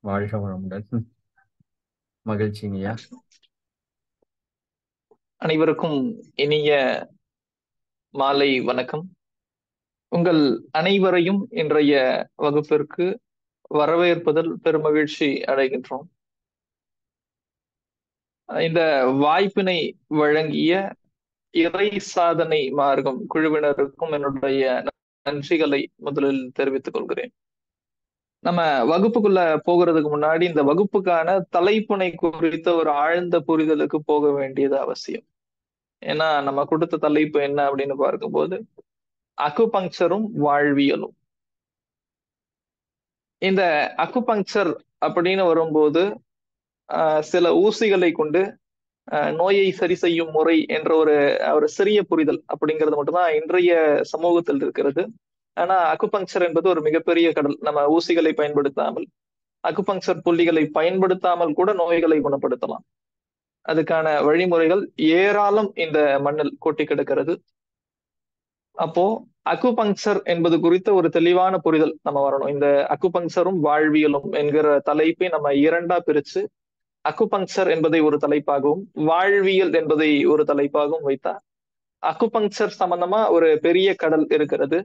வாழ்க வளமுடன் மகிழ்ச்சிங்கய்யா அனைவருக்கும் இனிய மாலை வணக்கம் உங்கள் அனைவரையும் இன்றைய வகுப்பிற்கு வரவேற்பதில் பெருமகிழ்ச்சி அடைகின்றோம் இந்த வாய்ப்பினை வழங்கிய இறை சாதனை மார்க்கம் குழுவினருக்கும் என்னுடைய நன்றிகளை முதலில் தெரிவித்துக் கொள்கிறேன் நம்ம வகுப்புக்குள்ள போகிறதுக்கு முன்னாடி இந்த வகுப்புக்கான தலைப்புனை குறித்த ஒரு ஆழ்ந்த புரிதலுக்கு போக வேண்டியது அவசியம் ஏன்னா நம்ம கொடுத்த தலைப்பு என்ன அப்படின்னு பார்க்கும்போது அக்குபங்சரும் வாழ்வியலும் இந்த அக்குபங்சர் அப்படின்னு வரும்போது சில ஊசிகளை கொண்டு நோயை சரி செய்யும் முறை என்ற ஒரு ஒரு சிறிய புரிதல் அப்படிங்கிறது மட்டும்தான் இன்றைய சமூகத்தில் இருக்கிறது ஆனா அக்குபங்சர் என்பது ஒரு மிகப்பெரிய கடல் நம்ம ஊசிகளை பயன்படுத்தாமல் அக்குபங்சர் புள்ளிகளை பயன்படுத்தாமல் கூட நோய்களை குணப்படுத்தலாம் அதுக்கான வழிமுறைகள் ஏராளம் இந்த மண்ணில் கொட்டி கிடக்கிறது அப்போ அக்குபங்சர் என்பது குறித்த ஒரு தெளிவான புரிதல் நம்ம வரணும் இந்த அக்குபங்சரும் வாழ்வியலும் என்கிற தலைப்பை நம்ம இரண்டா பிரிச்சு அக்குபங்சர் என்பதை ஒரு தலைப்பாகவும் வாழ்வியல் என்பதை ஒரு தலைப்பாகவும் வைத்தார் அக்குபங்சர் சம்பந்தமா ஒரு பெரிய கடல் இருக்கிறது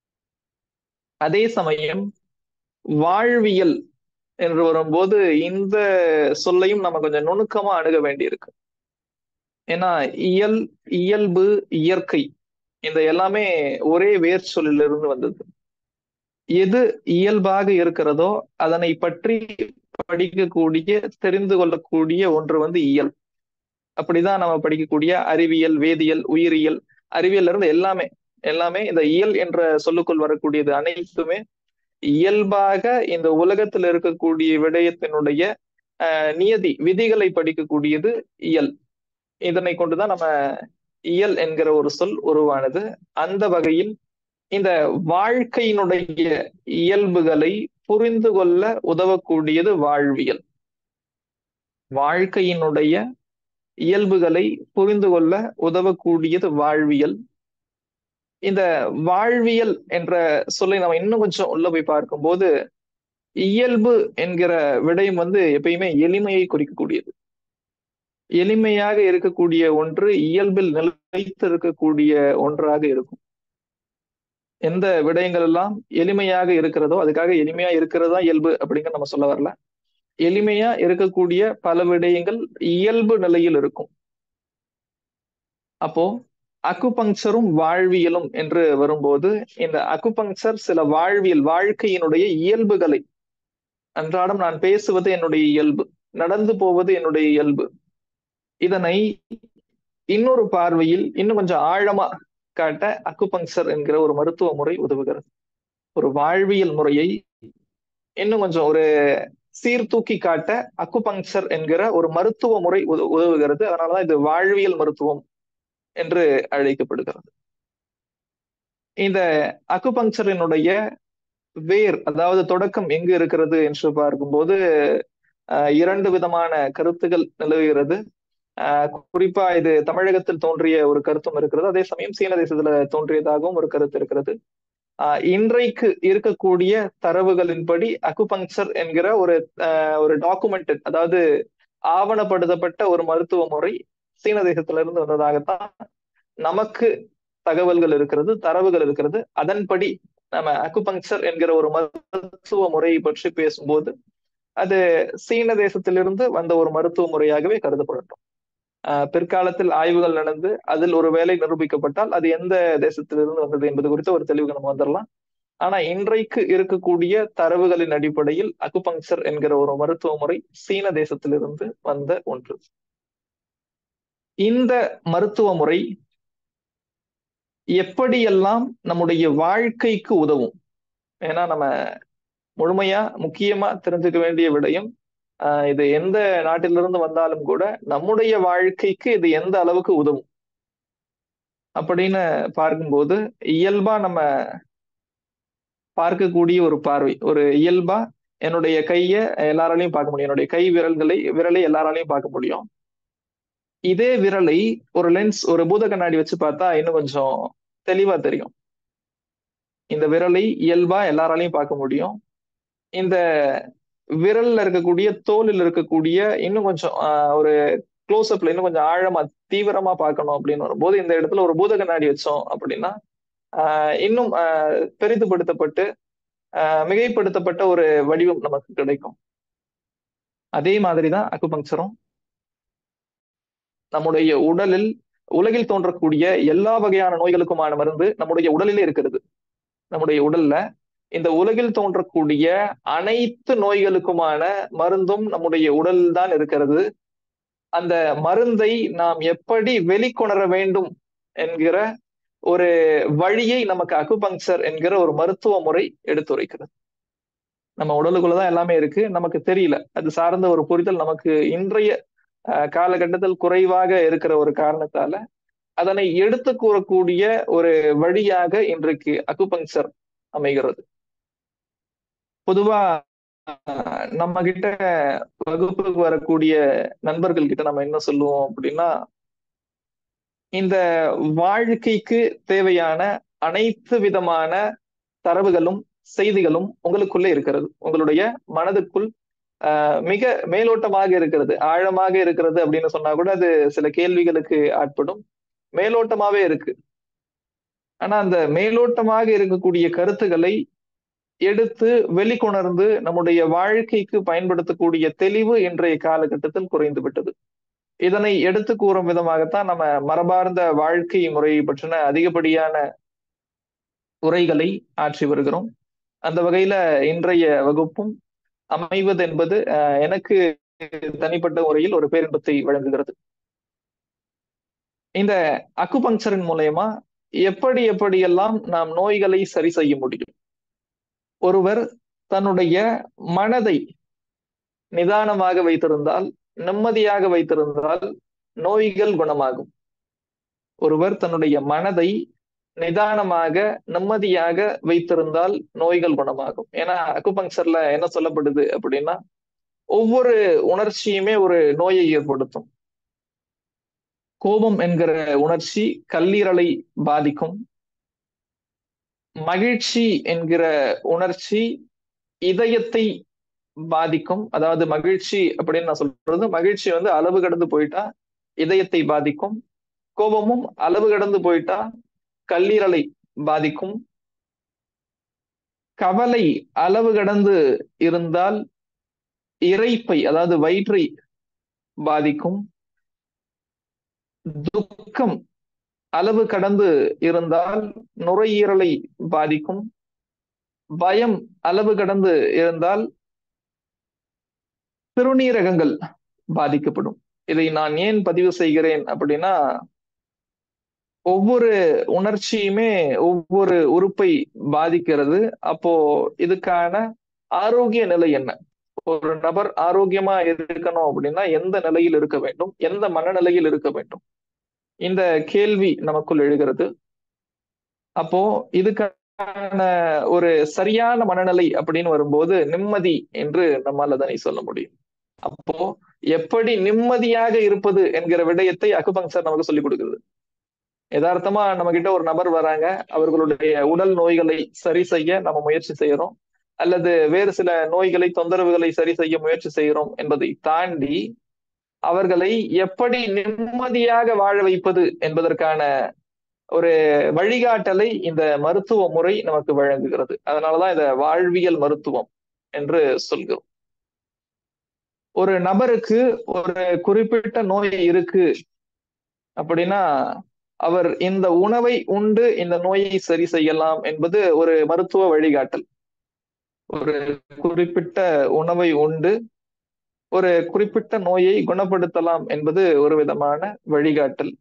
அதே சமயம் வாழ்வியல் என்று வரும்போது இந்த சொல்லையும் நம்ம கொஞ்சம் நுணுக்கமா அணுக வேண்டியிருக்கு ஏன்னா இயல் இயல்பு இயற்கை இந்த எல்லாமே ஒரே வேர் சொல்லிலிருந்து வந்தது எது இயல்பாக இருக்கிறதோ அதனை பற்றி படிக்கக்கூடிய தெரிந்து கொள்ளக்கூடிய ஒன்று வந்து இயல் அப்படிதான் நம்ம படிக்கக்கூடிய அறிவியல் வேதியியல் உயிரியல் அறிவியல் இருந்து எல்லாமே எல்லாமே இந்த இயல் என்ற சொல்லுக்குள் வரக்கூடியது அனைத்துமே இயல்பாக இந்த உலகத்தில் இருக்கக்கூடிய விடயத்தினுடைய அஹ் நியதி விதிகளை படிக்கக்கூடியது இயல் இதனை கொண்டுதான் நம்ம இயல் என்கிற ஒரு சொல் உருவானது அந்த வகையில் இந்த வாழ்க்கையினுடைய இயல்புகளை புரிந்து கொள்ள உதவக்கூடியது வாழ்வியல் வாழ்க்கையினுடைய இயல்புகளை புரிந்து கொள்ள உதவக்கூடியது வாழ்வியல் இந்த வாழ்வியல் என்ற சொல்லை நம்ம இன்னும் கொஞ்சம் உள்ள போய் பார்க்கும்போது இயல்பு என்கிற விடயம் வந்து எப்பயுமே எளிமையை குறிக்கக்கூடியது எளிமையாக இருக்கக்கூடிய ஒன்று இயல்பில் நிலைத்து இருக்கக்கூடிய ஒன்றாக இருக்கும் எந்த விடயங்கள் எல்லாம் எளிமையாக இருக்கிறதோ அதுக்காக எளிமையா இருக்கிறதா இயல்பு அப்படிங்கிற நம்ம சொல்ல வரல எளிமையா இருக்கக்கூடிய பல விடயங்கள் இயல்பு நிலையில் இருக்கும் அப்போ அக்குபங்சரும் வாழ்வியலும் என்று வரும்போது இந்த அக்குபங்சர் சில வாழ்வியல் வாழ்க்கையினுடைய இயல்புகளை அன்றாடம் நான் பேசுவது என்னுடைய இயல்பு நடந்து போவது என்னுடைய இயல்பு இதனை இன்னொரு பார்வையில் இன்னும் கொஞ்சம் ஆழமா காட்ட அக்குபங்சர் என்கிற ஒரு மருத்துவ முறை உதவுகிறது ஒரு வாழ்வியல் முறையை இன்னும் கொஞ்சம் ஒரு சீர்தூக்கி காட்ட அக்குபங்சர் என்கிற ஒரு மருத்துவ முறை உதவுகிறது அதனாலதான் இது வாழ்வியல் மருத்துவம் என்று அழைக்கப்படுகிறது இந்த அக்குபங்சரினுடைய வேர் அதாவது தொடக்கம் எங்கு இருக்கிறது என்று பார்க்கும்போது இரண்டு விதமான கருத்துகள் நிலவுகிறது குறிப்பா இது தமிழகத்தில் தோன்றிய ஒரு கருத்தும் இருக்கிறது அதே சமயம் சீன தேசத்துல தோன்றியதாகவும் ஒரு கருத்து இருக்கிறது இன்றைக்கு இருக்கக்கூடிய தரவுகளின்படி அக்குபங்சர் என்கிற ஒரு ஒரு டாக்குமெண்ட் அதாவது ஆவணப்படுத்தப்பட்ட ஒரு மருத்துவ முறை சீன தேசத்துல இருந்து வந்ததாகத்தான் நமக்கு தகவல்கள் இருக்கிறது தரவுகள் இருக்கிறது அதன்படி நம்ம அக்குபங்சர் என்கிற ஒரு மருத்துவ முறையை பற்றி பேசும்போது அது சீன தேசத்திலிருந்து வந்த ஒரு மருத்துவ முறையாகவே கருதப்படட்டும் பிற்காலத்தில் ஆய்வுகள் நடந்து அதில் ஒரு வேலை நிரூபிக்கப்பட்டால் அது எந்த தேசத்திலிருந்து வந்தது என்பது குறித்த ஒரு தெளிவுக்கு நம்ம வந்துடலாம் ஆனா இன்றைக்கு இருக்கக்கூடிய தரவுகளின் அடிப்படையில் அக்குபங்சர் என்கிற ஒரு மருத்துவ முறை சீன தேசத்திலிருந்து வந்த ஒன்று இந்த மருத்துவ முறை எப்படியெல்லாம் நம்முடைய வாழ்க்கைக்கு உதவும் ஏன்னா நம்ம முழுமையா முக்கியமா தெரிஞ்சுக்க வேண்டிய விடயம் ஆஹ் இது எந்த நாட்டிலிருந்து வந்தாலும் கூட நம்முடைய வாழ்க்கைக்கு இது எந்த அளவுக்கு உதவும் அப்படின்னு பார்க்கும்போது இயல்பா நம்ம பார்க்கக்கூடிய ஒரு பார்வை ஒரு இயல்பா என்னுடைய கைய எல்லாராலையும் பார்க்க முடியும் என்னுடைய கை விரல்களை விரலை எல்லாராலையும் பார்க்க முடியும் இதே விரலை ஒரு லென்ஸ் ஒரு பூத கண்ணாடி வச்சு பார்த்தா இன்னும் கொஞ்சம் தெளிவா தெரியும் இந்த விரலை இயல்பா எல்லாராலையும் பார்க்க முடியும் இந்த விரல்ல இருக்கக்கூடிய தோலில் இருக்கக்கூடிய இன்னும் கொஞ்சம் ஆஹ், ஒரு க்ளோஸ் அப்ல இன்னும் கொஞ்சம் ஆழமா தீவிரமா பார்க்கணும் அப்படின்னு வரும்போது இந்த இடத்துல ஒரு பூத கண்ணாடி வச்சோம் அப்படின்னா ஆஹ், இன்னும் ஆஹ், பெரிதுபடுத்தப்பட்டு ஆஹ், மிகைப்படுத்தப்பட்ட ஒரு வடிவம் நமக்கு கிடைக்கும் அதே மாதிரிதான் அக்குபங்சரும் நம்முடைய உடலில் உலகில் தோன்றக்கூடிய எல்லா வகையான நோய்களுக்குமான மருந்து நம்முடைய உடலிலே இருக்கிறது நம்முடைய உடல்ல இந்த உலகில் தோன்றக்கூடிய அனைத்து நோய்களுக்குமான மருந்தும் நம்முடைய உடலில் தான் இருக்கிறது அந்த மருந்தை நாம் எப்படி வெளிக்கொணர வேண்டும் என்கிற ஒரு வழியை நமக்கு அக்குபங்சர் என்கிற ஒரு மருத்துவ முறை எடுத்துரைக்கிறது நம்ம உடலுக்குள்ளதான் எல்லாமே இருக்கு நமக்கு தெரியல அது சார்ந்த ஒரு புரிதல் நமக்கு இன்றைய அஹ், காலகட்டத்தில் குறைவாக இருக்கிற ஒரு காரணத்தால அதனை எடுத்து கூறக்கூடிய ஒரு வழியாக இன்றைக்கு அக்குபங்சர் அமைகிறது பொதுவா அஹ், நம்ம கிட்ட வகுப்புக்கு வரக்கூடிய நண்பர்கள் கிட்ட நம்ம என்ன சொல்லுவோம் அப்படின்னா இந்த வாழ்க்கைக்கு தேவையான அனைத்து விதமான தரவுகளும் செய்திகளும் உங்களுக்குள்ளே இருக்கிறது உங்களுடைய மனதுக்குள் ஆஹ், மிக மேலோட்டமாக இருக்கிறது ஆழமாக இருக்கிறது அப்படின்னு சொன்னா கூட அது சில கேள்விகளுக்கு ஆட்படும் மேலோட்டமாவே இருக்கு ஆனா அந்த மேலோட்டமாக இருக்கக்கூடிய கருத்துக்களை எடுத்து வெளிக்கொணர்ந்து நம்முடைய வாழ்க்கைக்கு பயன்படுத்தக்கூடிய தெளிவு இன்றைய காலகட்டத்தில் குறைந்து விட்டது இதனை எடுத்து கூறும் விதமாகத்தான் நம்ம மரபார்ந்த வாழ்க்கை முறையை பற்றின அதிகப்படியான உரைகளை ஆற்றி வருகிறோம் அந்த வகையில இன்றைய வகுப்பும் அமைவது என்பது அஹ், எனக்கு தனிப்பட்ட முறையில் ஒரு பேரின்பத்தை வழங்குகிறது இந்த அக்குபங்சரின் மூலயமா எப்படி எப்படியெல்லாம் நாம் நோய்களை சரி செய்ய முடியும் ஒருவர் தன்னுடைய மனதை நிதானமாக வைத்திருந்தால் நிம்மதியாக வைத்திருந்தால் நோய்கள் குணமாகும் ஒருவர் தன்னுடைய மனதை நிதானமாக நிம்மதியாக வைத்திருந்தால் நோய்கள் குணமாகும் ஏன்னா அக்குபங்சர்ல என்ன சொல்லப்படுது அப்படின்னா ஒவ்வொரு உணர்ச்சியுமே ஒரு நோயை ஏற்படுத்தும் கோபம் என்கிற உணர்ச்சி கல்லீரலை பாதிக்கும் மகிழ்ச்சி என்கிற உணர்ச்சி இதயத்தை பாதிக்கும் அதாவது மகிழ்ச்சி அப்படின்னு நான் சொல்றது மகிழ்ச்சி வந்து அளவு கடந்து போயிட்டா இதயத்தை பாதிக்கும் கோபமும் அளவு கடந்து போயிட்டா கல்லீரலை பாதிக்கும் கவலை அளவு கடந்து இருந்தால் இறைப்பை அதாவது வயிற்றை பாதிக்கும் துக்கம் அளவு கடந்து இருந்தால் நுரையீரலை பாதிக்கும் பயம் அளவு கடந்து இருந்தால் சிறுநீரகங்கள் பாதிக்கப்படும் இதை நான் ஏன் பதிவு செய்கிறேன் அப்படின்னா ஒவ்வொரு உணர்ச்சியுமே ஒவ்வொரு உறுப்பை பாதிக்கிறது அப்போ இதுக்கான ஆரோக்கிய நிலை என்ன ஒரு நபர் ஆரோக்கியமா இருக்கணும் அப்படின்னா எந்த நிலையில் இருக்க வேண்டும் எந்த மனநிலையில் இருக்க வேண்டும் இந்த கேள்வி நமக்குள் எழுகிறது அப்போ இதுக்கான ஒரு சரியான மனநிலை அப்படின்னு வரும்போது நிம்மதி என்று நம்மால் அதனை சொல்ல முடியும் அப்போ எப்படி நிம்மதியாக இருப்பது என்கிற விடயத்தை அக்குபங்சர் நமக்கு சொல்லிக் கொடுக்குறது யதார்த்தமா நம்ம கிட்ட ஒரு நபர் வராங்க அவர்களுடைய உடல் நோய்களை சரி செய்ய நம்ம முயற்சி செய்யறோம் அல்லது வேறு சில நோய்களை தொந்தரவுகளை சரி செய்ய முயற்சி செய்கிறோம் என்பதை தாண்டி அவர்களை எப்படி நிம்மதியாக வாழ வைப்பது என்பதற்கான ஒரு வழிகாட்டலை இந்த மருத்துவ முறை நமக்கு வழங்குகிறது அதனாலதான் இத வாழ்வியல் மருத்துவம் என்று சொல்கிறோம் ஒரு நபருக்கு ஒரு குறிப்பிட்ட நோய் இருக்கு அப்படின்னா அவர் இந்த உணவை உண்டு இந்த நோயை சரி செய்யலாம் என்பது ஒரு மருத்துவ வழிகாட்டல் ஒரு குறிப்பிட்ட உணவை உண்டு ஒரு குறிப்பிட்ட நோயை குணப்படுத்தலாம் என்பது ஒரு விதமான வழிகாட்டல்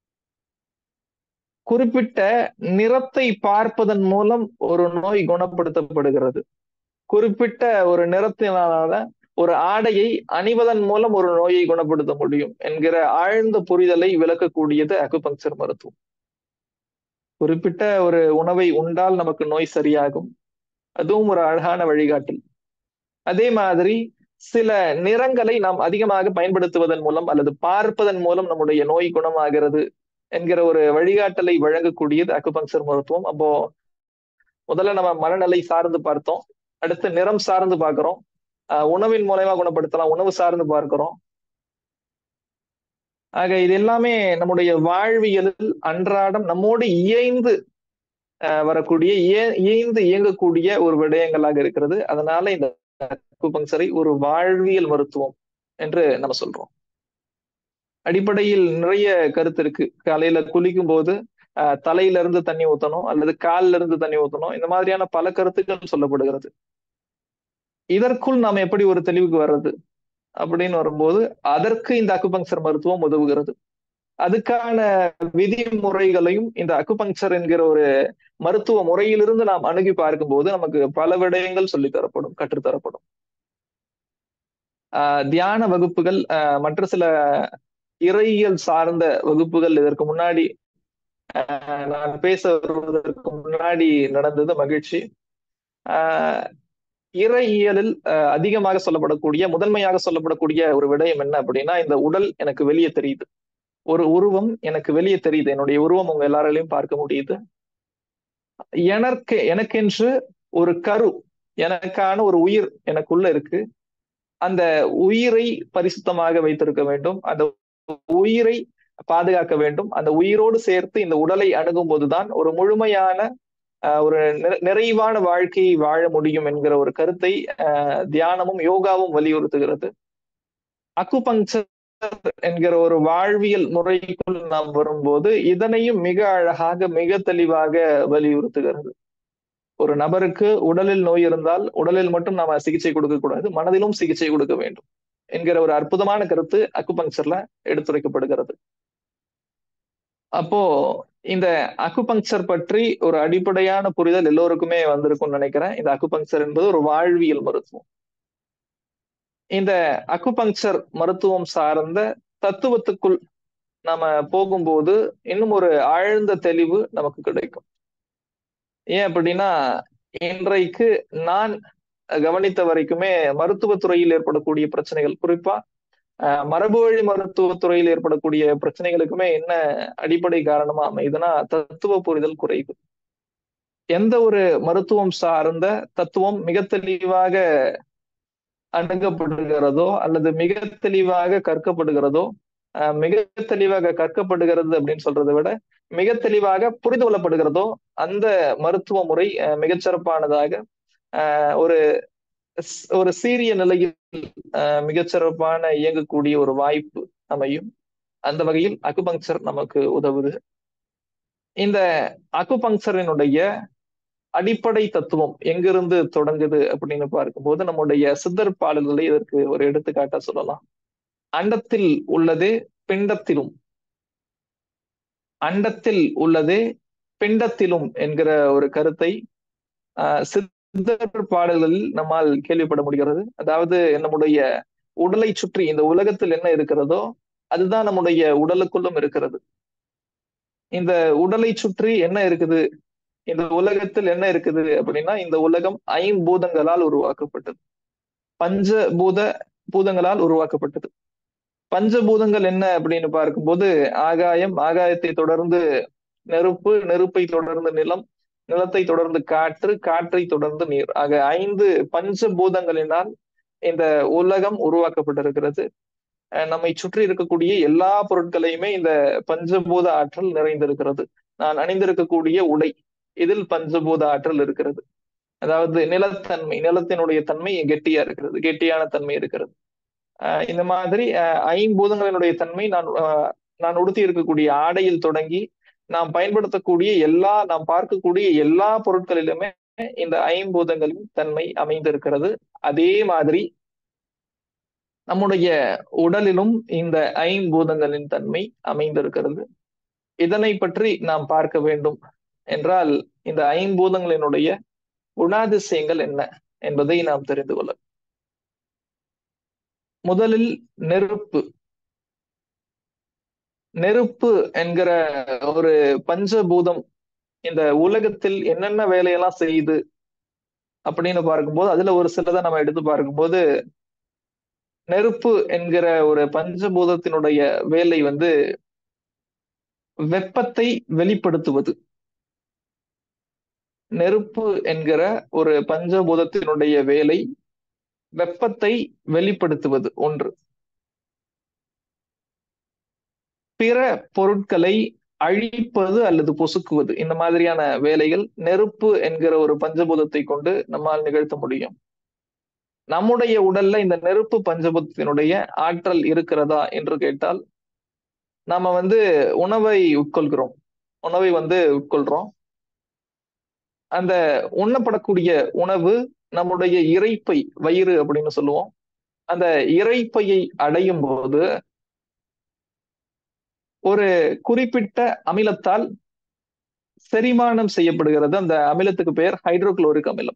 குறிப்பிட்ட நிறத்தை பார்ப்பதன் மூலம் ஒரு நோய் குணப்படுத்தப்படுகிறது குறிப்பிட்ட ஒரு நிறத்தினால ஒரு ஆடையை அணிவதன் மூலம் ஒரு நோயை குணப்படுத்த முடியும் என்கிற ஆழ்ந்த புரிதலை விளக்கக்கூடியது அக்குபங்சர் மருத்துவம் குறிப்பிட்ட ஒரு உணவை உண்டால் நமக்கு நோய் சரியாகும் அதுவும் ஒரு அழகான வழிகாட்டல் அதே மாதிரி சில நிறங்களை நாம் அதிகமாக பயன்படுத்துவதன் மூலம் அல்லது பார்ப்பதன் மூலம் நம்முடைய நோய் குணமாகிறது என்கிற ஒரு வழிகாட்டலை வழங்கக்கூடியது அக்குபங்சர் மருத்துவம் அப்போ முதல்ல நம்ம மனநிலை சார்ந்து பார்த்தோம் அடுத்து நிறம் சார்ந்து பார்க்கிறோம் ஆஹ் உணவின் மூலயமா குணப்படுத்தலாம் உணவு சார்ந்து பார்க்கிறோம் ஆக இது எல்லாமே நம்முடைய வாழ்வியலில் அன்றாடம் நம்மோடு இயைந்து ஆஹ் வரக்கூடிய இய- இயைந்து இயங்கக்கூடிய ஒரு விடயங்களாக இருக்கிறது அதனால இந்த அக்குபங்சரை ஒரு வாழ்வியல் மருத்துவம் என்று நம்ம சொல்றோம் அடிப்படையில் நிறைய கருத்து இருக்கு காலையில குளிக்கும் போது ஆஹ் தலையில இருந்து தண்ணி ஊத்தணும் அல்லது கால்ல இருந்து தண்ணி ஊத்தணும் இந்த மாதிரியான பல கருத்துக்கள் சொல்லப்படுகிறது இதற்குள் நாம் எப்படி ஒரு தெளிவுக்கு வர்றது அப்படின்னு வரும்போது அதற்கு இந்த அக்குபங்சர் மருத்துவம் உதவுகிறது அதுக்கான விதிமுறைகளையும் இந்த அக்குபங்சர் என்கிற ஒரு மருத்துவ முறையிலிருந்து நாம் அணுகி பார்க்கும்போது நமக்கு பல விடயங்கள் சொல்லித் தரப்படும் கற்றுத்தரப்படும் ஆஹ் தியான வகுப்புகள் ஆஹ் மற்ற சில இறையியல் சார்ந்த வகுப்புகள் இதற்கு முன்னாடி ஆஹ் நான் பேச வருவதற்கு முன்னாடி நடந்தது மகிழ்ச்சி ஆஹ் இறையியலில் ஆஹ் அதிகமாக சொல்லப்படக்கூடிய முதன்மையாக சொல்லப்படக்கூடிய ஒரு விடயம் என்ன அப்படின்னா இந்த உடல் எனக்கு வெளியே தெரியுது ஒரு உருவம் எனக்கு வெளியே தெரியுது என்னுடைய உருவம் உங்க எல்லாராலையும் பார்க்க முடியுது எனக்கு எனக்கென்று ஒரு கரு எனக்கான ஒரு உயிர் எனக்குள்ள இருக்கு அந்த உயிரை பரிசுத்தமாக வைத்திருக்க வேண்டும் அந்த உயிரை பாதுகாக்க வேண்டும் அந்த உயிரோடு சேர்த்து இந்த உடலை அணுகும் போதுதான் ஒரு முழுமையான ஆஹ் ஒரு நிறை- நிறைவான வாழ்க்கையை வாழ முடியும் என்கிற ஒரு கருத்தை ஆஹ் தியானமும் யோகாவும் வலியுறுத்துகிறது அக்குபங்சர் என்கிற ஒரு வாழ்வியல் முறைக்குள் நாம் வரும்போது இதனையும் மிக அழகாக மிக தெளிவாக வலியுறுத்துகிறது ஒரு நபருக்கு உடலில் நோய் இருந்தால் உடலில் மட்டும் நாம சிகிச்சை கொடுக்க கூடாது மனதிலும் சிகிச்சை கொடுக்க வேண்டும் என்கிற ஒரு அற்புதமான கருத்து அக்குபங்சர்ல எடுத்துரைக்கப்படுகிறது அப்போ இந்த அக்குபங்சர் பற்றி ஒரு அடிப்படையான புரிதல் எல்லோருக்குமே வந்திருக்கும்னு நினைக்கிறேன் இந்த அக்குபங்சர் என்பது ஒரு வாழ்வியல் மருத்துவம் இந்த அக்குபங்சர் மருத்துவம் சார்ந்த தத்துவத்துக்குள் நாம போகும்போது இன்னும் ஒரு ஆழ்ந்த தெளிவு நமக்கு கிடைக்கும் ஏன் அப்படின்னா இன்றைக்கு நான் கவனித்த வரைக்குமே மருத்துவத்துறையில் ஏற்படக்கூடிய பிரச்சனைகள் குறிப்பா அஹ், மரபு வழி மருத்துவத்துறையில் ஏற்படக்கூடிய பிரச்சனைகளுக்குமே என்ன அடிப்படை காரணமா அமையுதுன்னா தத்துவ புரிதல் குறைவு எந்த ஒரு மருத்துவம் சார்ந்த தத்துவம் மிக தெளிவாக அணுகப்படுகிறதோ அல்லது மிக தெளிவாக கற்கப்படுகிறதோ அஹ், மிக தெளிவாக கற்கப்படுகிறது அப்படின்னு சொல்றதை விட மிக தெளிவாக புரிந்து கொள்ளப்படுகிறதோ அந்த மருத்துவ முறை அஹ், மிகச்சிறப்பானதாக அஹ், ஒரு ஸ்- ஒரு சீரிய நிலையில் அஹ், மிகச்சிறப்பான இயங்கக்கூடிய ஒரு வாய்ப்பு அமையும் அந்த வகையில் அக்குபங்சர் நமக்கு உதவுது இந்த அக்குபங்சரினுடைய அடிப்படை தத்துவம் எங்கிருந்து தொடங்குது அப்படின்னு பார்க்கும்போது நம்முடைய சித்தர் பாடல்களை இதற்கு ஒரு எடுத்துக்காட்டா சொல்லலாம் அண்டத்தில் உள்ளதே பிண்டத்திலும் அண்டத்தில் உள்ளதே பிண்டத்திலும் என்கிற ஒரு கருத்தை ஆஹ் சித்தர் பாடல்களில் நம்மால் கேள்விப்பட முடிகிறது அதாவது நம்முடைய உடலை சுற்றி இந்த உலகத்தில் என்ன இருக்கிறதோ அதுதான் நம்முடைய உடலுக்குள்ளும் இருக்கிறது இந்த உடலை சுற்றி என்ன இருக்குது இந்த உலகத்தில் என்ன இருக்குது அப்படின்னா இந்த உலகம் ஐம்பூதங்களால் உருவாக்கப்பட்டது பஞ்சபூத பூதங்களால் உருவாக்கப்பட்டது பஞ்சபூதங்கள் என்ன அப்படின்னு பார்க்கும்போது ஆகாயம் ஆகாயத்தை தொடர்ந்து நெருப்பு நெருப்பை தொடர்ந்து நிலம் நிலத்தை தொடர்ந்து காற்று காற்றை தொடர்ந்து நீர் ஆக ஐந்து பஞ்சபூதங்களினால் இந்த உலகம் உருவாக்கப்பட்டிருக்கிறது அஹ் நம்மை சுற்றி இருக்கக்கூடிய எல்லா பொருட்களையுமே இந்த பஞ்சபூத ஆற்றல் நிறைந்திருக்கிறது நான் அணிந்திருக்கக்கூடிய உடை இதில் பஞ்சபூத ஆற்றல் இருக்கிறது அதாவது நிலத்தன்மை நிலத்தினுடைய தன்மை கெட்டியா இருக்கிறது கெட்டியான தன்மை இருக்கிறது அஹ் இந்த மாதிரி அஹ் ஐம்பூதங்களினுடைய தன்மை நான் அஹ் நான் உடுத்தி இருக்கக்கூடிய ஆடையில் தொடங்கி நாம் பயன்படுத்தக்கூடிய எல்லா நாம் பார்க்கக்கூடிய எல்லா பொருட்களிலுமே இந்த ஐம்பூதங்களின் தன்மை அமைந்திருக்கிறது அதே மாதிரி நம்முடைய உடலிலும் இந்த ஐம்பூதங்களின் தன்மை அமைந்திருக்கிறது இதனை பற்றி நாம் பார்க்க வேண்டும் என்றால் இந்த ஐம்பூதங்களினுடைய குணாதிசயங்கள் என்ன என்பதை நாம் தெரிந்து கொள்ள முதலில் நெருப்பு நெருப்பு என்கிற ஒரு பஞ்சபூதம் இந்த உலகத்தில் என்னென்ன வேலையெல்லாம் செய்யுது அப்படின்னு பார்க்கும்போது அதுல ஒரு சிலதை நம்ம எடுத்து பார்க்கும்போது நெருப்பு என்கிற ஒரு பஞ்சபூதத்தினுடைய வேலை வந்து வெப்பத்தை வெளிப்படுத்துவது நெருப்பு என்கிற ஒரு பஞ்சபூதத்தினுடைய வேலை வெப்பத்தை வெளிப்படுத்துவது ஒன்று பிற பொருட்களை அழிப்பது அல்லது பொசுக்குவது இந்த மாதிரியான வேலைகள் நெருப்பு என்கிற ஒரு பஞ்சபூதத்தை கொண்டு நம்மால் நிகழ்த்த முடியும் நம்முடைய உடல்ல இந்த நெருப்பு பஞ்சபூதத்தினுடைய ஆற்றல் இருக்கிறதா என்று கேட்டால் நாம வந்து உணவை உட்கொள்கிறோம் உணவை வந்து உட்கொள்றோம் அந்த உண்ணப்படக்கூடிய உணவு நம்முடைய இறைப்பை வயிறு அப்படின்னு சொல்லுவோம் அந்த இறைப்பையை அடையும் போது ஒரு குறிப்பிட்ட அமிலத்தால் செரிமானம் செய்யப்படுகிறது அந்த அமிலத்துக்கு பெயர் ஹைட்ரோகுளோரிக் அமிலம்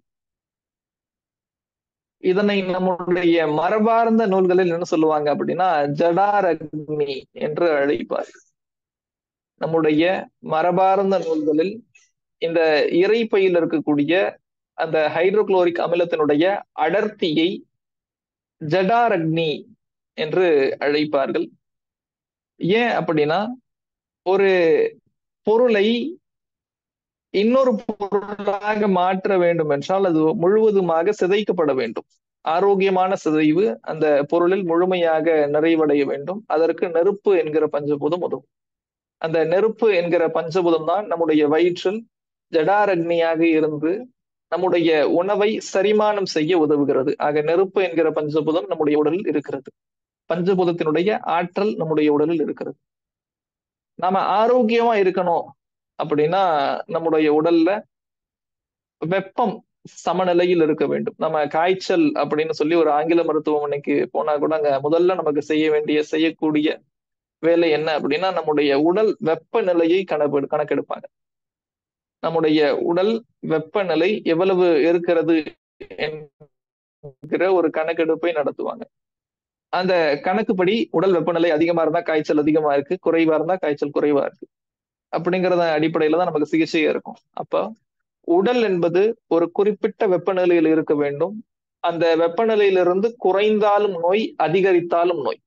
இதனை நம்முடைய மரபார்ந்த நூல்களில் என்ன சொல்லுவாங்க அப்படின்னா ஜடாரக்னி என்று அழைப்பார் நம்முடைய மரபார்ந்த நூல்களில் இந்த இறைப்பையில் இருக்கக்கூடிய அந்த ஹைட்ரோகுளோரிக் அமிலத்தினுடைய அடர்த்தியை ஜடாரக்னி என்று அழைப்பார்கள் ஏன் அப்படின்னா ஒரு பொருளை இன்னொரு பொருளாக மாற்ற வேண்டும் என்றால் அது முழுவதுமாக சிதைக்கப்பட வேண்டும் ஆரோக்கியமான சிதைவு அந்த பொருளில் முழுமையாக நிறைவடைய வேண்டும் அதற்கு நெருப்பு என்கிற பஞ்சபூதம் உதவும் அந்த நெருப்பு என்கிற பஞ்சபூதம் தான் நம்முடைய வயிற்றில் ஜடாரக்னியாக இருந்து நம்முடைய உணவை சரிமானம் செய்ய உதவுகிறது ஆக நெருப்பு என்கிற பஞ்சபூதம் நம்முடைய உடலில் இருக்கிறது பஞ்சபூதத்தினுடைய ஆற்றல் நம்முடைய உடலில் இருக்கிறது நாம ஆரோக்கியமா இருக்கணும் அப்படின்னா நம்முடைய உடல்ல வெப்பம் சமநிலையில் இருக்க வேண்டும் நம்ம காய்ச்சல் அப்படின்னு சொல்லி ஒரு ஆங்கில மருத்துவமனைக்கு போனா கூட அங்க முதல்ல நமக்கு செய்ய வேண்டிய செய்யக்கூடிய வேலை என்ன அப்படின்னா நம்முடைய உடல் வெப்பநிலையை கணக்கு கணக்கெடுப்பாங்க நம்முடைய உடல் வெப்பநிலை எவ்வளவு இருக்கிறது என்கிற ஒரு கணக்கெடுப்பை நடத்துவாங்க அந்த கணக்குப்படி உடல் வெப்பநிலை அதிகமா இருந்தா காய்ச்சல் அதிகமா இருக்கு குறைவா இருந்தா காய்ச்சல் குறைவா இருக்கு அப்படிங்கறத அடிப்படையில தான் நமக்கு சிகிச்சையா இருக்கும் அப்ப உடல் என்பது ஒரு குறிப்பிட்ட வெப்பநிலையில் இருக்க வேண்டும் அந்த வெப்பநிலையிலிருந்து குறைந்தாலும் நோய் அதிகரித்தாலும் நோய்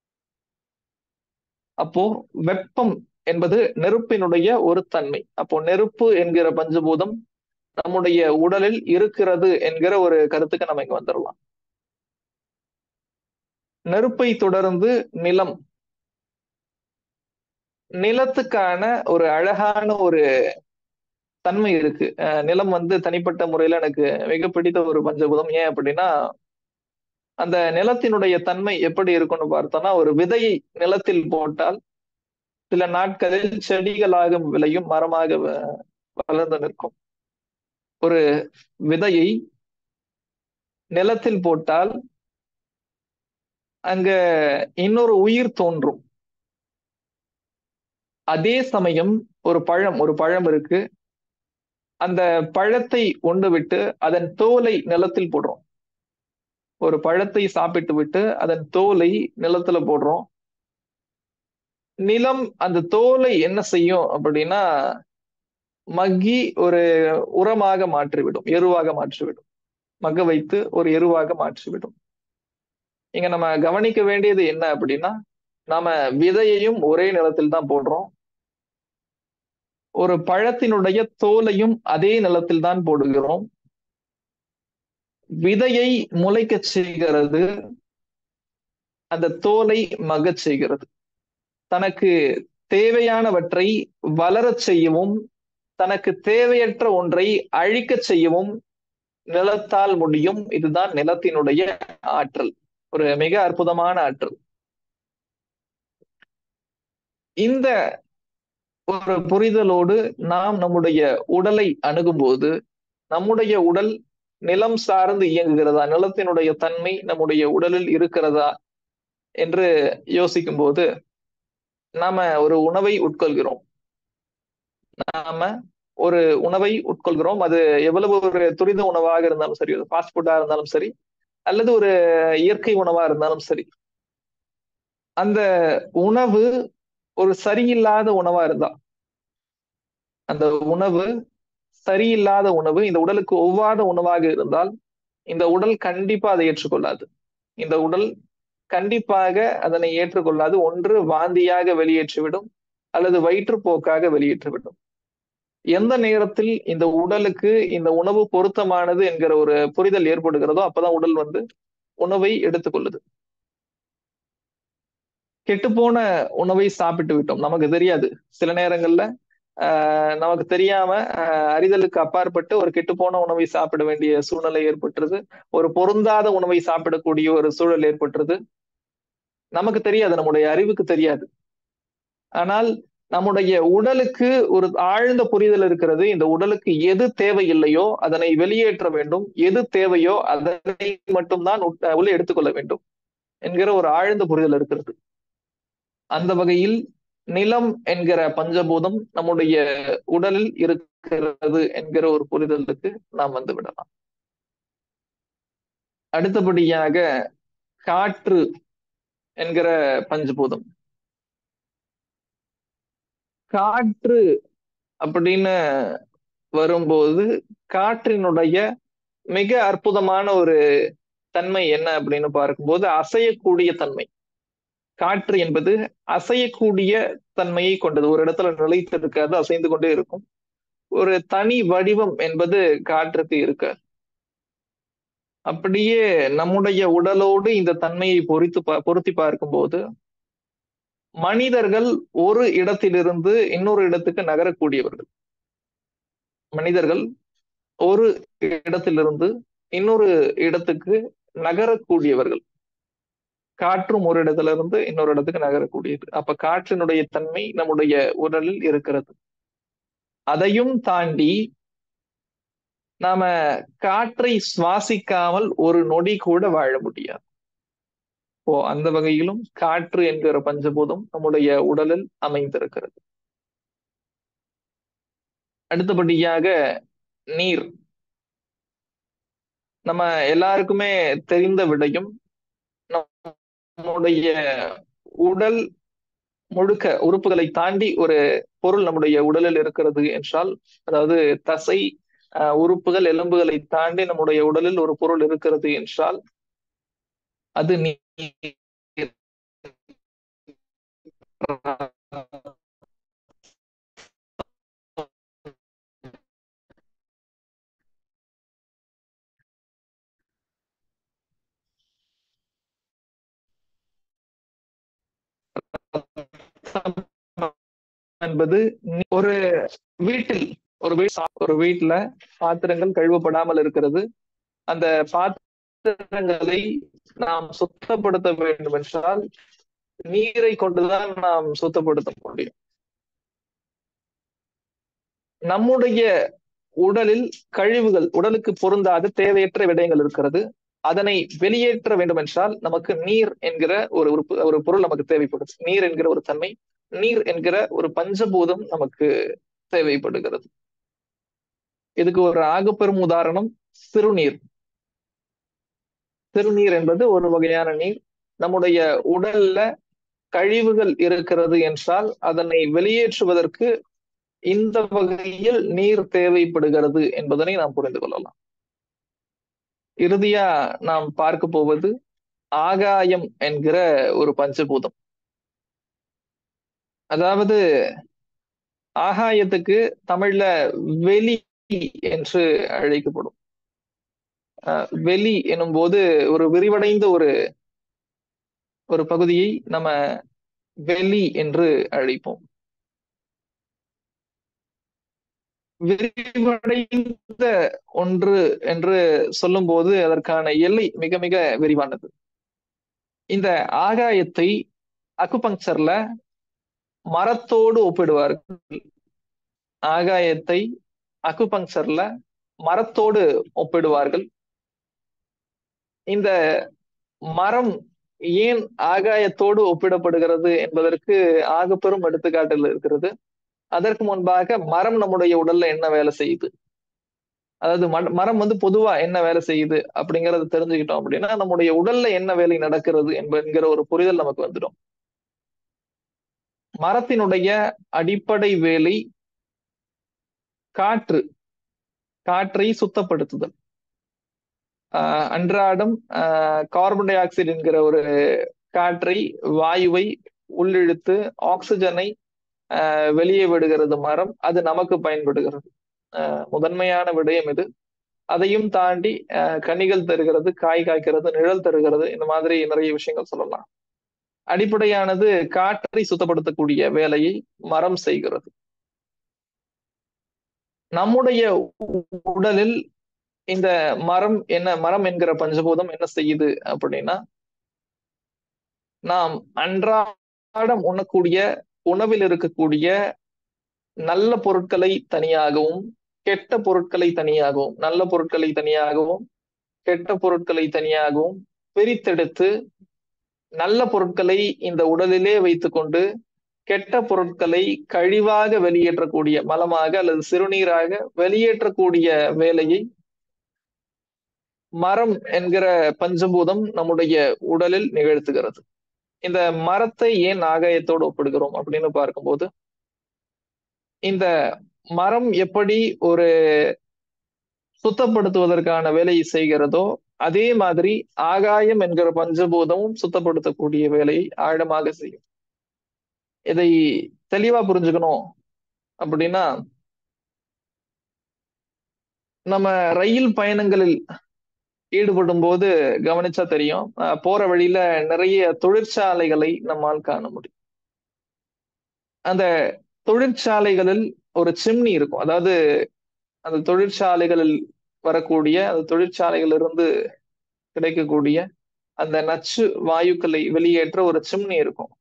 அப்போ வெப்பம் என்பது நெருப்பினுடைய ஒரு தன்மை அப்போ நெருப்பு என்கிற பஞ்சபூதம் நம்முடைய உடலில் இருக்கிறது என்கிற ஒரு கருத்துக்கு நம்ம இங்க வந்துடலாம் நெருப்பை தொடர்ந்து நிலம் நிலத்துக்கான ஒரு அழகான ஒரு தன்மை இருக்கு நிலம் வந்து தனிப்பட்ட முறையில எனக்கு மிக பிடித்த ஒரு பஞ்சபூதம் ஏன் அப்படின்னா அந்த நிலத்தினுடைய தன்மை எப்படி இருக்கும்னு பார்த்தோம்னா ஒரு விதையை நிலத்தில் போட்டால் சில நாட்களில் செடிகளாக விளையும் மரமாக வளர்ந்து நிற்கும் ஒரு விதையை நிலத்தில் போட்டால் அங்க இன்னொரு உயிர் தோன்றும் அதே சமயம் ஒரு பழம் ஒரு பழம் இருக்கு அந்த பழத்தை உண்டு விட்டு அதன் தோலை நிலத்தில் போடுறோம் ஒரு பழத்தை சாப்பிட்டு விட்டு அதன் தோலை நிலத்துல போடுறோம் நிலம் அந்த தோலை என்ன செய்யும் அப்படின்னா மக்கி ஒரு உரமாக மாற்றிவிடும் எருவாக மாற்றிவிடும் மக வைத்து ஒரு எருவாக மாற்றிவிடும் இங்க நம்ம கவனிக்க வேண்டியது என்ன அப்படின்னா நாம விதையையும் ஒரே நிலத்தில் தான் போடுறோம் ஒரு பழத்தினுடைய தோலையும் அதே நிலத்தில் தான் போடுகிறோம் விதையை முளைக்க செய்கிறது அந்த தோலை மகச் செய்கிறது தனக்கு தேவையானவற்றை வளரச் செய்யவும் தனக்கு தேவையற்ற ஒன்றை அழிக்க செய்யவும் நிலத்தால் முடியும் இதுதான் நிலத்தினுடைய ஆற்றல் ஒரு மிக அற்புதமான ஆற்றல் இந்த ஒரு புரிதலோடு நாம் நம்முடைய உடலை அணுகும்போது நம்முடைய உடல் நிலம் சார்ந்து இயங்குகிறதா நிலத்தினுடைய தன்மை நம்முடைய உடலில் இருக்கிறதா என்று யோசிக்கும் போது நாம ஒரு உணவை உட்கொள்கிறோம் நாம ஒரு உணவை உட்கொள்கிறோம் அது எவ்வளவு ஒரு துரித உணவாக இருந்தாலும் சரி ஃபாஸ்ட் ஃபுட்டா இருந்தாலும் சரி அல்லது ஒரு இயற்கை உணவா இருந்தாலும் சரி அந்த உணவு ஒரு சரியில்லாத உணவா இருந்தா அந்த உணவு சரியில்லாத உணவு இந்த உடலுக்கு ஒவ்வாத உணவாக இருந்தால் இந்த உடல் கண்டிப்பா அதை ஏற்றுக்கொள்ளாது இந்த உடல் கண்டிப்பாக அதனை ஏற்றுக்கொள்ளாது ஒன்று வாந்தியாக வெளியேற்றிவிடும் அல்லது வயிற்றுப்போக்காக வெளியேற்றிவிடும் எந்த நேரத்தில் இந்த உடலுக்கு இந்த உணவு பொருத்தமானது என்கிற ஒரு புரிதல் ஏற்படுகிறதோ அப்பதான் உடல் வந்து உணவை எடுத்துக்கொள்ளுது கெட்டுப்போன உணவை சாப்பிட்டு விட்டோம் நமக்கு தெரியாது சில நேரங்கள்ல ஆஹ் நமக்கு தெரியாம ஆஹ் அறிதலுக்கு அப்பாற்பட்டு ஒரு கெட்டுப்போன உணவை சாப்பிட வேண்டிய சூழ்நிலை ஏற்பட்டுருது ஒரு பொருந்தாத உணவை சாப்பிடக்கூடிய ஒரு சூழல் ஏற்பட்டுருது நமக்கு தெரியாது நம்முடைய அறிவுக்கு தெரியாது ஆனால் நம்முடைய உடலுக்கு ஒரு ஆழ்ந்த புரிதல் இருக்கிறது இந்த உடலுக்கு எது தேவையில்லையோ அதனை வெளியேற்ற வேண்டும் எது தேவையோ அதனை மட்டும்தான் உள்ள எடுத்துக்கொள்ள வேண்டும் என்கிற ஒரு ஆழ்ந்த புரிதல் இருக்கிறது அந்த வகையில் நிலம் என்கிற பஞ்சபூதம் நம்முடைய உடலில் இருக்கிறது என்கிற ஒரு புரிதலுக்கு நாம் வந்து விடலாம் அடுத்தபடியாக காற்று என்கிற பஞ்சபூதம் காற்று அப்படின்னு வரும்போது காற்றினுடைய மிக அற்புதமான ஒரு தன்மை என்ன அப்படின்னு பார்க்கும்போது அசையக்கூடிய தன்மை காற்று என்பது அசையக்கூடிய தன்மையை கொண்டது ஒரு இடத்துல நிலைத்து இருக்காது அசைந்து கொண்டே இருக்கும் ஒரு தனி வடிவம் என்பது காற்றுக்கு இருக்காது அப்படியே நம்முடைய உடலோடு இந்த தன்மையை பொறித்து பொருத்தி பார்க்கும்போது மனிதர்கள் ஒரு இடத்திலிருந்து இன்னொரு இடத்துக்கு நகரக்கூடியவர்கள் மனிதர்கள் ஒரு இடத்திலிருந்து இன்னொரு இடத்துக்கு நகரக்கூடியவர்கள் காற்றும் ஒரு இடத்துல இருந்து இன்னொரு இடத்துக்கு நகரக்கூடியது அப்ப காற்றினுடைய தன்மை நம்முடைய உடலில் இருக்கிறது அதையும் தாண்டி நாம காற்றை சுவாசிக்காமல் ஒரு நொடி கூட வாழ முடியாது ஓ அந்த வகையிலும் காற்று என்கிற பஞ்சபூதம் நம்முடைய உடலில் அமைந்திருக்கிறது அடுத்தபடியாக நீர் நம்ம எல்லாருக்குமே தெரிந்த விடையும் நம்முடைய உடல் முழுக்க உறுப்புகளை தாண்டி ஒரு பொருள் நம்முடைய உடலில் இருக்கிறது என்றால் அதாவது தசை உறுப்புகள் எலும்புகளை தாண்டி நம்முடைய உடலில் ஒரு பொருள் இருக்கிறது என்றால் அது நீர் என்பது ஒரு வீட்டில் ஒரு ஒரு வீட்டுல பாத்திரங்கள் கழுவப்படாமல் இருக்கிறது அந்த பாத்திரங்களை நாம் சுத்தப்படுத்த வேண்டும் என்றால் நீரை கொண்டுதான் நாம் சுத்தப்படுத்த முடியும் நம்முடைய உடலில் கழிவுகள் உடலுக்கு பொருந்தாத தேவையற்ற விடயங்கள் இருக்கிறது அதனை வெளியேற்ற வேண்டும் என்றால் நமக்கு நீர் என்கிற ஒரு உறுப்பு ஒரு பொருள் நமக்கு தேவைப்படுது நீர் என்கிற ஒரு தன்மை நீர் என்கிற ஒரு பஞ்சபூதம் நமக்கு தேவைப்படுகிறது இதுக்கு ஒரு ஆகப்பெரும் உதாரணம் சிறுநீர் சிறுநீர் என்பது ஒரு வகையான நீர் நம்முடைய உடல்ல கழிவுகள் இருக்கிறது என்றால் அதனை வெளியேற்றுவதற்கு இந்த வகையில் நீர் தேவைப்படுகிறது என்பதனை நாம் புரிந்து கொள்ளலாம் இறுதியா நாம் பார்க்க போவது ஆகாயம் என்கிற ஒரு பஞ்சபூதம் அதாவது ஆகாயத்துக்கு தமிழ்ல வெளி என்று அழைக்கப்படும் வெளி எனும் போது ஒரு விரிவடைந்த ஒரு ஒரு பகுதியை நம்ம வெளி என்று அழைப்போம் விரிவடைந்த ஒன்று என்று சொல்லும் போது அதற்கான எல்லை மிக மிக விரிவானது இந்த ஆகாயத்தை அக்குபங்சர்ல மரத்தோடு ஒப்பிடுவார்கள் ஆகாயத்தை அக்குபங்சர்ல மரத்தோடு ஒப்பிடுவார்கள் இந்த மரம் ஏன் ஆகாயத்தோடு ஒப்பிடப்படுகிறது என்பதற்கு ஆக பெரும் எடுத்துக்காட்டுகள் இருக்கிறது அதற்கு முன்பாக மரம் நம்முடைய உடல்ல என்ன வேலை செய்யுது அதாவது மரம் வந்து பொதுவா என்ன வேலை செய்யுது அப்படிங்கறத தெரிஞ்சுக்கிட்டோம் அப்படின்னா நம்முடைய உடல்ல என்ன வேலை நடக்கிறது என்கிற ஒரு புரிதல் நமக்கு வந்துடும் மரத்தினுடைய அடிப்படை வேலை காற்று காற்றை சுத்தப்படுத்துதல் அன்றாடம் கார்பன் டை ஆக்சைடு என்கிற ஒரு காற்றை வாயுவை உள்ளிழுத்து ஆக்சிஜனை வெளியே விடுகிறது மரம் அது நமக்கு பயன்படுகிறது முதன்மையான விடயம் இது அதையும் தாண்டி அஹ், கனிகள் தருகிறது காய் காய்க்கிறது நிழல் தருகிறது இந்த மாதிரி நிறைய விஷயங்கள் சொல்லலாம் அடிப்படையானது காற்றை சுத்தப்படுத்தக்கூடிய வேலையை மரம் செய்கிறது நம்முடைய உடலில் இந்த மரம் என்ன மரம் என்கிற பஞ்சபூதம் என்ன செய்யுது அப்படின்னா நாம் அன்றாடம் உண்ணக்கூடிய உணவில் இருக்கக்கூடிய நல்ல பொருட்களை தனியாகவும் கெட்ட பொருட்களை தனியாகவும் நல்ல பொருட்களை தனியாகவும் கெட்ட பொருட்களை தனியாகவும் பிரித்தெடுத்து நல்ல பொருட்களை இந்த உடலிலே வைத்துக்கொண்டு கெட்ட பொருட்களை கழிவாக வெளியேற்றக்கூடிய மலமாக அல்லது சிறுநீராக வெளியேற்றக்கூடிய வேலையை மரம் என்கிற பஞ்சபூதம் நம்முடைய உடலில் நிகழ்த்துகிறது இந்த மரத்தை ஏன் ஆகாயத்தோடு ஒப்பிடுகிறோம் அப்படின்னு பார்க்கும்போது இந்த மரம் எப்படி ஒரு சுத்தப்படுத்துவதற்கான வேலையை செய்கிறதோ அதே மாதிரி ஆகாயம் என்கிற பஞ்சபூதமும் சுத்தப்படுத்தக்கூடிய வேலையை ஆழமாக செய்யும் இதை தெளிவா புரிஞ்சுக்கணும் அப்படின்னா நம்ம ரயில் பயணங்களில் ஈடுபடும் போது கவனிச்சா தெரியும் அஹ் போற வழியில நிறைய தொழிற்சாலைகளை நம்மால் காண முடியும் அந்த தொழிற்சாலைகளில் ஒரு சிம்னி இருக்கும் அதாவது அந்த தொழிற்சாலைகளில் வரக்கூடிய அந்த தொழிற்சாலைகளிலிருந்து கிடைக்கக்கூடிய அந்த நச்சு வாயுக்களை வெளியேற்ற ஒரு சிம்னி இருக்கும்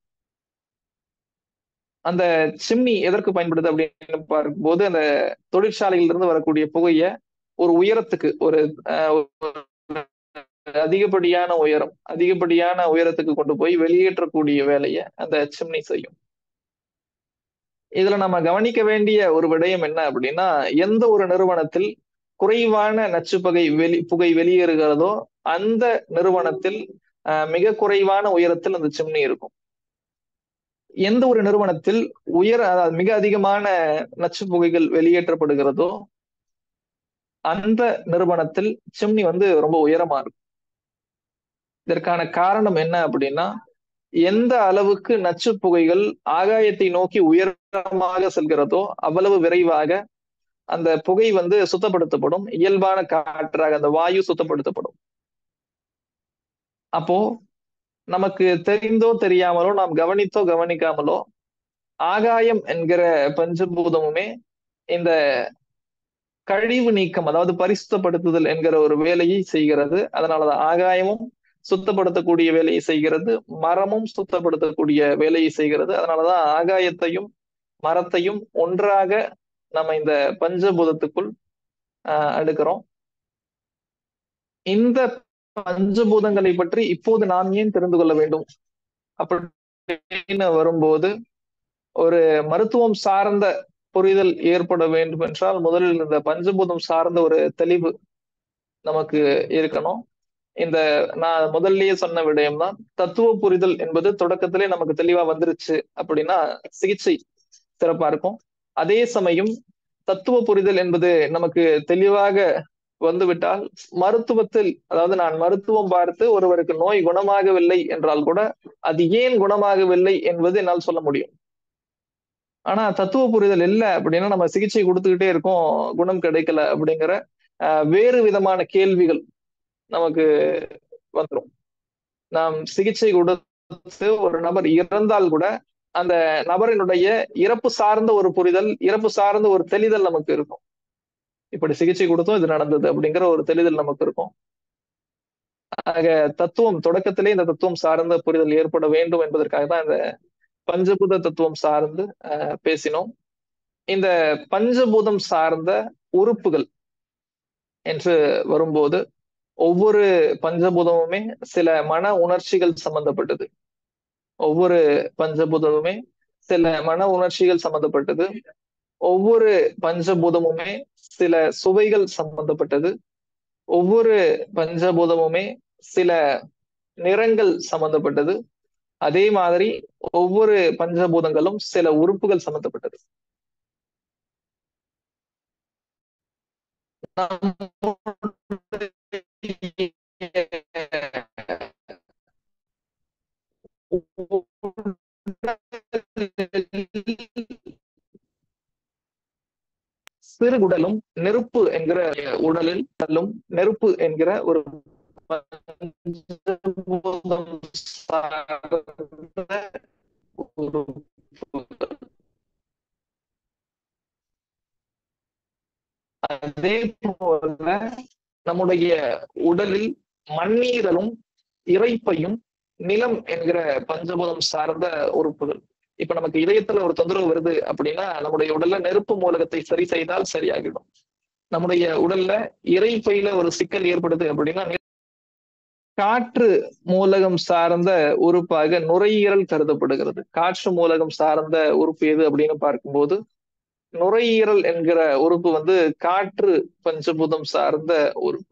அந்த சிம்னி எதற்கு பயன்படுது அப்படின்னு பார்க்கும்போது அந்த தொழிற்சாலையிலிருந்து வரக்கூடிய புகைய ஒரு உயரத்துக்கு ஒரு அஹ், ஒரு அதிகப்படியான உயரம் அதிகப்படியான உயரத்துக்கு கொண்டு போய் வெளியேற்றக்கூடிய வேலையை அந்த சிம்னி செய்யும் இதுல நம்ம கவனிக்க வேண்டிய ஒரு விடயம் என்ன அப்படின்னா எந்த ஒரு நிறுவனத்தில் குறைவான நச்சுப்புகை வெளி புகை வெளியேறுகிறதோ அந்த நிறுவனத்தில் அஹ், மிக குறைவான உயரத்தில் அந்த சிம்னி இருக்கும் எந்த ஒரு நிறுவனத்தில் உயர அதாவது மிக அதிகமான நச்சு புகைகள் வெளியேற்றப்படுகிறதோ அந்த நிறுவனத்தில் சிம்னி வந்து ரொம்ப உயரமா இருக்கும் இதற்கான காரணம் என்ன அப்படின்னா எந்த அளவுக்கு நச்சு புகைகள் ஆகாயத்தை நோக்கி உயரமாக செல்கிறதோ அவ்வளவு விரைவாக அந்த புகை வந்து சுத்தப்படுத்தப்படும் இயல்பான காற்றாக அந்த வாயு சுத்தப்படுத்தப்படும் அப்போ நமக்கு தெரிந்தோ தெரியாமலோ நாம் கவனித்தோ கவனிக்காமலோ ஆகாயம் என்கிற பஞ்சபூதமுமே இந்த கழிவு நீக்கம் அதாவது பரிசுத்தப்படுத்துதல் என்கிற ஒரு வேலையை செய்கிறது அதனாலதான் ஆகாயமும் சுத்தப்படுத்தக்கூடிய வேலையை செய்கிறது மரமும் சுத்தப்படுத்தக்கூடிய வேலையை செய்கிறது அதனாலதான் ஆகாயத்தையும் மரத்தையும் ஒன்றாக நம்ம இந்த பஞ்சபூதத்துக்குள் ஆஹ் அடுக்கிறோம் இந்த பஞ்சபூதங்களை பற்றி இப்போது நாம் ஏன் தெரிந்து கொள்ள வேண்டும் அப்படின்னு வரும்போது ஒரு மருத்துவம் சார்ந்த புரிதல் ஏற்பட வேண்டும் என்றால் முதலில் இந்த பஞ்சபூதம் சார்ந்த ஒரு தெளிவு நமக்கு இருக்கணும் இந்த நான் முதல்லயே சொன்ன விடயம் தான் தத்துவ புரிதல் என்பது தொடக்கத்திலே நமக்கு தெளிவா வந்துருச்சு அப்படின்னா சிகிச்சை சிறப்பா இருக்கும் அதே சமயம் தத்துவ புரிதல் என்பது நமக்கு தெளிவாக வந்துவிட்டால் மருத்துவத்தில் அதாவது நான் மருத்துவம் பார்த்து ஒருவருக்கு நோய் குணமாகவில்லை என்றால் கூட அது ஏன் குணமாகவில்லை என்பது என்னால் சொல்ல முடியும் ஆனா தத்துவ புரிதல் இல்லை அப்படின்னா நம்ம சிகிச்சை கொடுத்துக்கிட்டே இருக்கோம் குணம் கிடைக்கல அப்படிங்கிற ஆஹ், வேறு விதமான கேள்விகள் நமக்கு வந்துடும் நாம் சிகிச்சை கொடுத்து ஒரு நபர் இறந்தால் கூட அந்த நபரினுடைய இறப்பு சார்ந்த ஒரு புரிதல் இறப்பு சார்ந்த ஒரு தெளிதல் நமக்கு இருக்கும் இப்படி சிகிச்சை கொடுத்தோம் இது நடந்தது அப்படிங்கிற ஒரு தெளிதல் நமக்கு இருக்கும் ஆக தத்துவம் தொடக்கத்திலே இந்த தத்துவம் சார்ந்த புரிதல் ஏற்பட வேண்டும் என்பதற்காக தான் இந்த பஞ்சபூத தத்துவம் சார்ந்து அஹ், பேசினோம் இந்த பஞ்சபூதம் சார்ந்த உறுப்புகள் என்று வரும்போது ஒவ்வொரு பஞ்சபூதமுமே சில மன உணர்ச்சிகள் சம்பந்தப்பட்டது ஒவ்வொரு பஞ்சபூதமுமே சில மன உணர்ச்சிகள் சம்பந்தப்பட்டது ஒவ்வொரு பஞ்சபூதமுமே சில சுவைகள் சம்பந்தப்பட்டது ஒவ்வொரு பஞ்சபூதமுமே சில நிறங்கள் சம்பந்தப்பட்டது அதே மாதிரி ஒவ்வொரு பஞ்சபூதங்களும் சில உறுப்புகள் சம்பந்தப்பட்டது சிறுகுடலும் நெருப்பு என்கிற உடலில் தள்ளும் நெருப்பு என்கிற ஒரு அதே போல நம்முடைய உடலில் மண்ணீரலும் இறைப்பையும் நிலம் என்கிற பஞ்சபூதம் சார்ந்த உறுப்புகள் இப்ப நமக்கு இதயத்துல ஒரு தொந்தரவு வருது அப்படின்னா நம்முடைய உடல்ல நெருப்பு மூலகத்தை சரி செய்தால் சரியாகிடும் நம்முடைய உடல்ல இறைப்பையில ஒரு சிக்கல் ஏற்படுது அப்படின்னா காற்று மூலகம் சார்ந்த உறுப்பாக நுரையீரல் கருதப்படுகிறது காற்று மூலகம் சார்ந்த உறுப்பு எது அப்படின்னு பார்க்கும்போது நுரையீரல் என்கிற உறுப்பு வந்து காற்று பஞ்சபூதம் சார்ந்த உறுப்பு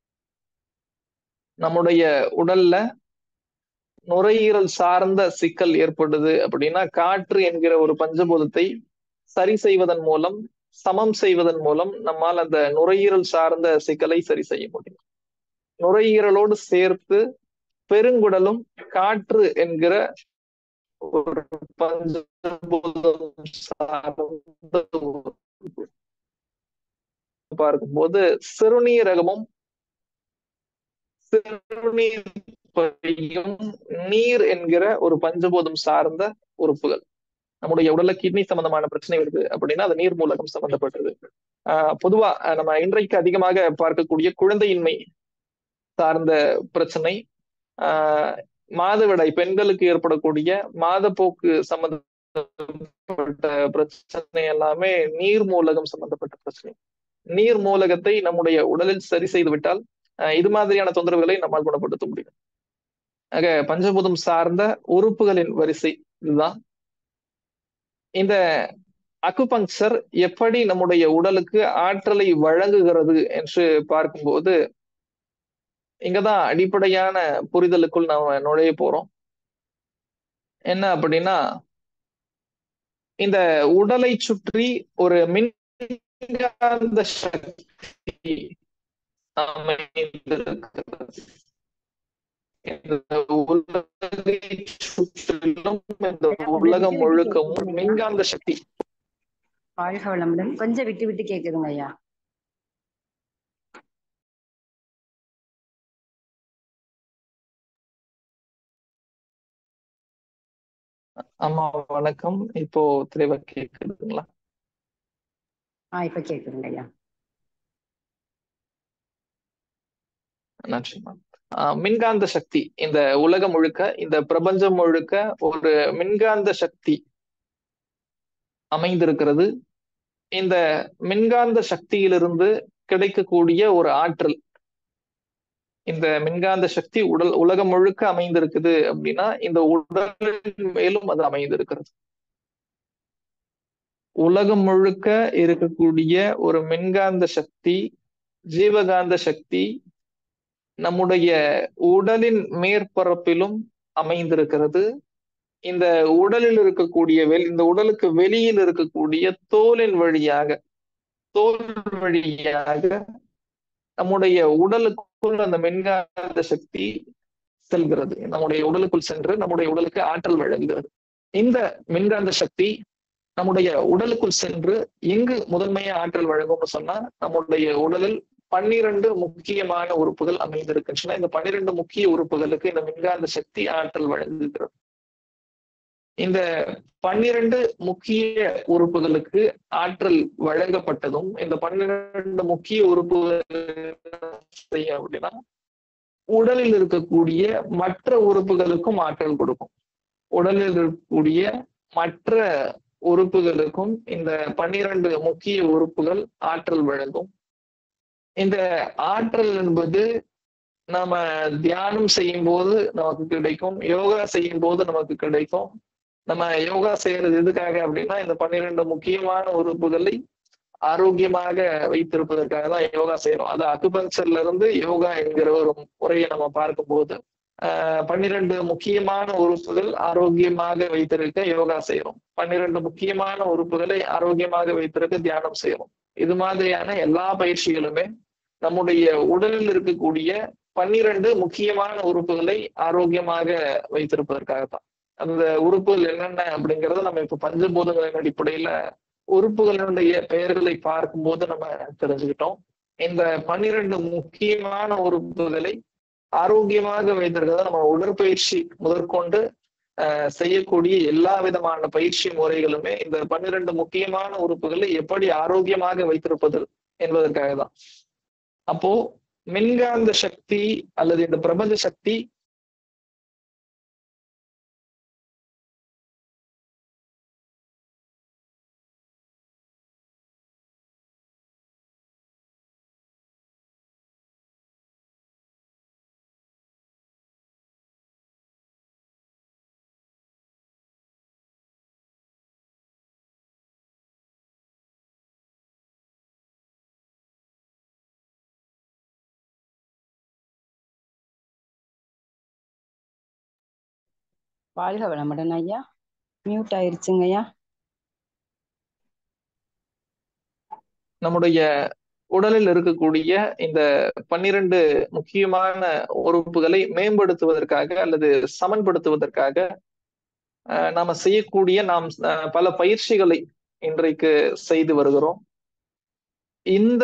நம்முடைய உடல்ல நுரையீரல் சார்ந்த சிக்கல் ஏற்படுது அப்படின்னா காற்று என்கிற ஒரு பஞ்சபூதத்தை சரி செய்வதன் மூலம் சமம் செய்வதன் மூலம் நம்மால் அந்த நுரையீரல் சார்ந்த சிக்கலை சரி செய்ய முடியும் நுரையீரலோடு சேர்த்து பெருங்குடலும் காற்று என்கிற ஒரு பஞ்சபூதம் சார்ந்த பார்க்கும்போது சிறுநீரகமும் சிறுநீர் பையும் நீர் என்கிற ஒரு பஞ்சபூதம் சார்ந்த உறுப்புகள் நம்முடைய உடல்ல கிட்னி சம்பந்தமான பிரச்சனை வருது அப்படின்னா அது நீர் மூலகம் சம்பந்தப்பட்டது ஆஹ் பொதுவா நம்ம இன்றைக்கு அதிகமாக பார்க்கக்கூடிய குழந்தையின்மை சார்ந்த பிரச்சனை ஆஹ் மாதவிடாய் பெண்களுக்கு ஏற்படக்கூடிய மாதப்போக்கு சம்பந்தப்பட்ட பிரச்சனை எல்லாமே நீர் மூலகம் சம்பந்தப்பட்ட பிரச்சனை நீர் மூலகத்தை நம்முடைய உடலில் சரி செய்து விட்டால் இது மாதிரியான தொந்தரவுகளை நம்மால் குணப்படுத்த முடியும் ஆக பஞ்சபூதம் சார்ந்த உறுப்புகளின் வரிசை இதுதான் இந்த அக்குபங்சர் எப்படி நம்முடைய உடலுக்கு ஆற்றலை வழங்குகிறது என்று பார்க்கும்போது இங்கதான் அடிப்படையான புரிதலுக்குள் நாம நுழைய போறோம் என்ன அப்படின்னா இந்த உடலை சுற்றி ஒரு மின்காந்த சக்தி அமைந்திருக்கிறது இந்த உலகை சுற்றிலும் இந்த உலகம் முழுக்கவும் மின்காந்த சக்தி வாழ்க வளமுடன் கொஞ்சம் விட்டு விட்டு கேக்குதுங்க ஐயா ஆமா வணக்கம் இப்போ தெளிவா கேக்குதுங்களா ஆஹ் இப்ப கேக்குதுங்க ஐயா நன்றி மேம் மின்காந்த சக்தி இந்த உலகம் முழுக்க இந்த பிரபஞ்சம் முழுக்க ஒரு மின்காந்த சக்தி அமைந்திருக்கிறது இந்த மின்காந்த சக்தியிலிருந்து கிடைக்கக்கூடிய ஒரு ஆற்றல் இந்த மின்காந்த சக்தி உடல் உலகம் முழுக்க அமைந்திருக்குது அப்படின்னா இந்த உடலின் மேலும் அது அமைந்திருக்கிறது உலகம் முழுக்க இருக்கக்கூடிய ஒரு மின்காந்த சக்தி ஜீவகாந்த சக்தி நம்முடைய உடலின் மேற்பரப்பிலும் அமைந்திருக்கிறது இந்த உடலில் இருக்கக்கூடிய வெளி இந்த உடலுக்கு வெளியில் இருக்கக்கூடிய தோலின் வழியாக தோல் வழியாக நம்முடைய உடலுக்குள் அந்த மின்காந்த சக்தி செல்கிறது நம்முடைய உடலுக்குள் சென்று நம்முடைய உடலுக்கு ஆற்றல் வழங்குகிறது இந்த மின்காந்த சக்தி நம்முடைய உடலுக்குள் சென்று எங்கு முதன்மையா ஆற்றல் வழங்கும்னு சொன்னா நம்முடைய உடலில் பன்னிரண்டு முக்கியமான உறுப்புகள் அமைந்திருக்கின்றன இந்த பன்னிரண்டு முக்கிய உறுப்புகளுக்கு இந்த மின்காந்த சக்தி ஆற்றல் வழங்குகிறது இந்த பன்னிரண்டு முக்கிய உறுப்புகளுக்கு ஆற்றல் வழங்கப்பட்டதும் இந்த பன்னிரண்டு முக்கிய உறுப்புகள் செய்ய அப்படின்னா உடலில் இருக்கக்கூடிய மற்ற உறுப்புகளுக்கும் ஆற்றல் கொடுக்கும் உடலில் இருக்கக்கூடிய மற்ற உறுப்புகளுக்கும் இந்த பன்னிரண்டு முக்கிய உறுப்புகள் ஆற்றல் வழங்கும் இந்த ஆற்றல் என்பது நாம தியானம் செய்யும் போது நமக்கு கிடைக்கும் யோகா செய்யும் போது நமக்கு கிடைக்கும் நம்ம யோகா செய்யறது எதுக்காக அப்படின்னா இந்த பன்னிரெண்டு முக்கியமான உறுப்புகளை ஆரோக்கியமாக வைத்திருப்பதற்காக தான் யோகா செய்யறோம் அது அக்குபஞ்சர்ல இருந்து யோகா என்கிற ஒரு முறையை நம்ம பார்க்கும்போது ஆஹ் பன்னிரெண்டு முக்கியமான உறுப்புகள் ஆரோக்கியமாக வைத்திருக்க யோகா செய்யறோம் பன்னிரெண்டு முக்கியமான உறுப்புகளை ஆரோக்கியமாக வைத்திருக்க தியானம் செய்யறோம் இது மாதிரியான எல்லா பயிற்சிகளுமே நம்முடைய உடலில் இருக்கக்கூடிய பன்னிரண்டு முக்கியமான உறுப்புகளை ஆரோக்கியமாக வைத்திருப்பதற்காகத்தான் அந்த உறுப்புகள் என்னென்ன அப்படிங்கறத நம்ம இப்ப பஞ்சபூதங்களின் அடிப்படையில உறுப்புகளுடைய பெயர்களை பார்க்கும்போது நம்ம தெரிஞ்சுக்கிட்டோம் இந்த பன்னிரண்டு முக்கியமான உறுப்புகளை ஆரோக்கியமாக வைத்திருக்கிறத நம்ம உடற்பயிற்சி முதற்கொண்டு அஹ், செய்யக்கூடிய எல்லா விதமான பயிற்சி முறைகளுமே இந்த பன்னிரண்டு முக்கியமான உறுப்புகளை எப்படி ஆரோக்கியமாக வைத்திருப்பது என்பதற்காக தான் அப்போ மின்காந்த சக்தி அல்லது இந்த பிரபஞ்ச சக்தி வாழ்க வளமுடன் ஐயா மியூட் ஆயிருச்சுங்க ஐயா நம்முடைய உடலில் இருக்கக்கூடிய இந்த பன்னிரண்டு முக்கியமான உறுப்புகளை மேம்படுத்துவதற்காக அல்லது சமன்படுத்துவதற்காக அஹ், நாம செய்யக்கூடிய நாம் அஹ், பல பயிற்சிகளை இன்றைக்கு செய்து வருகிறோம் இந்த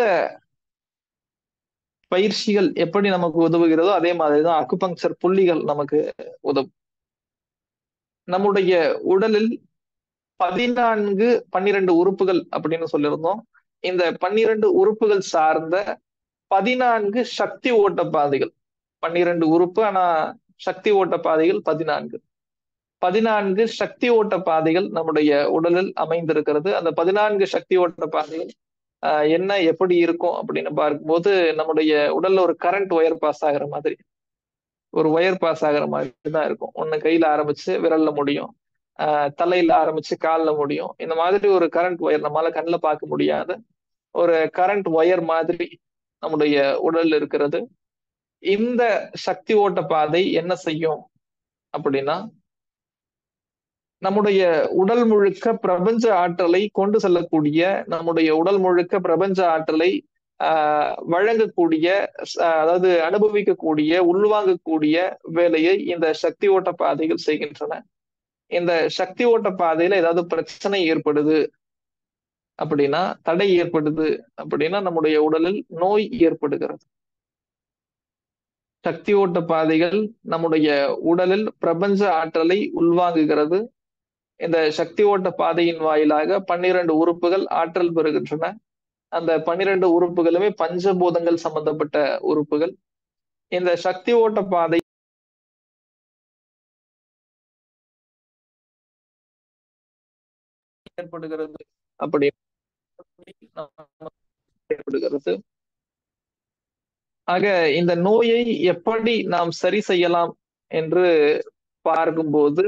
பயிற்சிகள் எப்படி நமக்கு உதவுகிறதோ அதே மாதிரிதான் அக்குபங்சர் புள்ளிகள் நமக்கு உதவும் நம்முடைய உடலில் பதினான்கு பன்னிரண்டு உறுப்புகள் அப்படின்னு சொல்லியிருந்தோம் இந்த பன்னிரண்டு உறுப்புகள் சார்ந்த பதினான்கு சக்தி ஓட்ட பாதைகள் பன்னிரண்டு உறுப்பு ஆனா சக்தி ஓட்ட பாதைகள் பதினான்கு பதினான்கு சக்தி ஓட்ட பாதைகள் நம்முடைய உடலில் அமைந்திருக்கிறது அந்த பதினான்கு சக்தி ஓட்ட பாதைகள் ஆஹ் என்ன எப்படி இருக்கும் அப்படின்னு பார்க்கும்போது நம்முடைய உடல்ல ஒரு கரண்ட் ஒயர் பாஸ் ஆகுற மாதிரி ஒரு ஒயர் பாஸ் ஆகுற மாதிரி தான் இருக்கும் ஒண்ணு கையில ஆரம்பிச்சு விரல்ல முடியும் ஆஹ் தலையில ஆரம்பிச்சு கால்ல முடியும் இந்த மாதிரி ஒரு கரண்ட் ஒயர் நம்மளால கண்ணுல பார்க்க முடியாத ஒரு கரண்ட் ஒயர் மாதிரி நம்முடைய உடல்ல இருக்கிறது இந்த சக்தி ஓட்ட பாதை என்ன செய்யும் அப்படின்னா நம்முடைய உடல் முழுக்க பிரபஞ்ச ஆற்றலை கொண்டு செல்லக்கூடிய நம்முடைய உடல் முழுக்க பிரபஞ்ச ஆற்றலை ஆஹ் வழங்கக்கூடிய ஆஹ் அதாவது அனுபவிக்கக்கூடிய உள்வாங்கக்கூடிய வேலையை இந்த சக்தி ஓட்ட பாதைகள் செய்கின்றன இந்த சக்தி ஓட்ட பாதையில ஏதாவது பிரச்சனை ஏற்படுது அப்படின்னா தடை ஏற்படுது அப்படின்னா நம்முடைய உடலில் நோய் ஏற்படுகிறது சக்தி ஓட்ட பாதைகள் நம்முடைய உடலில் பிரபஞ்ச ஆற்றலை உள்வாங்குகிறது இந்த சக்தி ஓட்ட பாதையின் வாயிலாக பன்னிரண்டு உறுப்புகள் ஆற்றல் பெறுகின்றன அந்த பன்னிரண்டு உறுப்புகளுமே பஞ்சபூதங்கள் சம்பந்தப்பட்ட உறுப்புகள் இந்த சக்தி ஓட்ட பாதை ஏற்படுகிறது அப்படி ஏற்படுகிறது ஆக இந்த நோயை எப்படி நாம் சரி செய்யலாம் என்று பார்க்கும்போது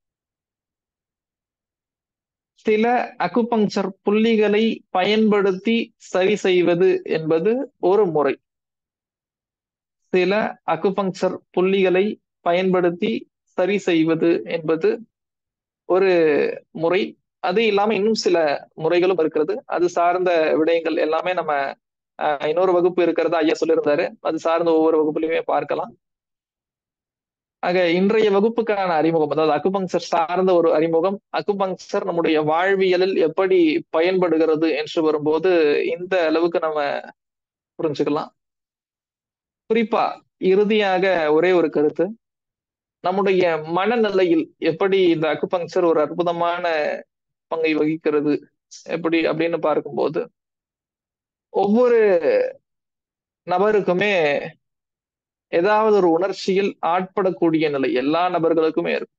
சில அக்குபங்சர் புள்ளிகளை பயன்படுத்தி சரி செய்வது என்பது ஒரு முறை சில அக்குபங்சர் புள்ளிகளை பயன்படுத்தி சரி செய்வது என்பது ஒரு முறை அது இல்லாம இன்னும் சில முறைகளும் இருக்கிறது அது சார்ந்த விடயங்கள் எல்லாமே நம்ம அஹ், இன்னொரு வகுப்பு இருக்கிறதா ஐயா சொல்லியிருந்தாரு அது சார்ந்த ஒவ்வொரு வகுப்புலையுமே பார்க்கலாம் ஆக இன்றைய வகுப்புக்கான அறிமுகம் அதாவது அக்குபங்சர் சார்ந்த ஒரு அறிமுகம் அக்குபங்சர் நம்முடைய வாழ்வியலில் எப்படி பயன்படுகிறது என்று வரும்போது இந்த அளவுக்கு நம்ம புரிஞ்சுக்கலாம் குறிப்பா இறுதியாக ஒரே ஒரு கருத்து நம்முடைய மனநிலையில் எப்படி இந்த அக்குபங்சர் ஒரு அற்புதமான பங்கை வகிக்கிறது எப்படி அப்படின்னு பார்க்கும்போது ஒவ்வொரு நபருக்குமே ஏதாவது ஒரு உணர்ச்சியில் ஆட்படக்கூடிய நிலை எல்லா நபர்களுக்குமே இருக்கும்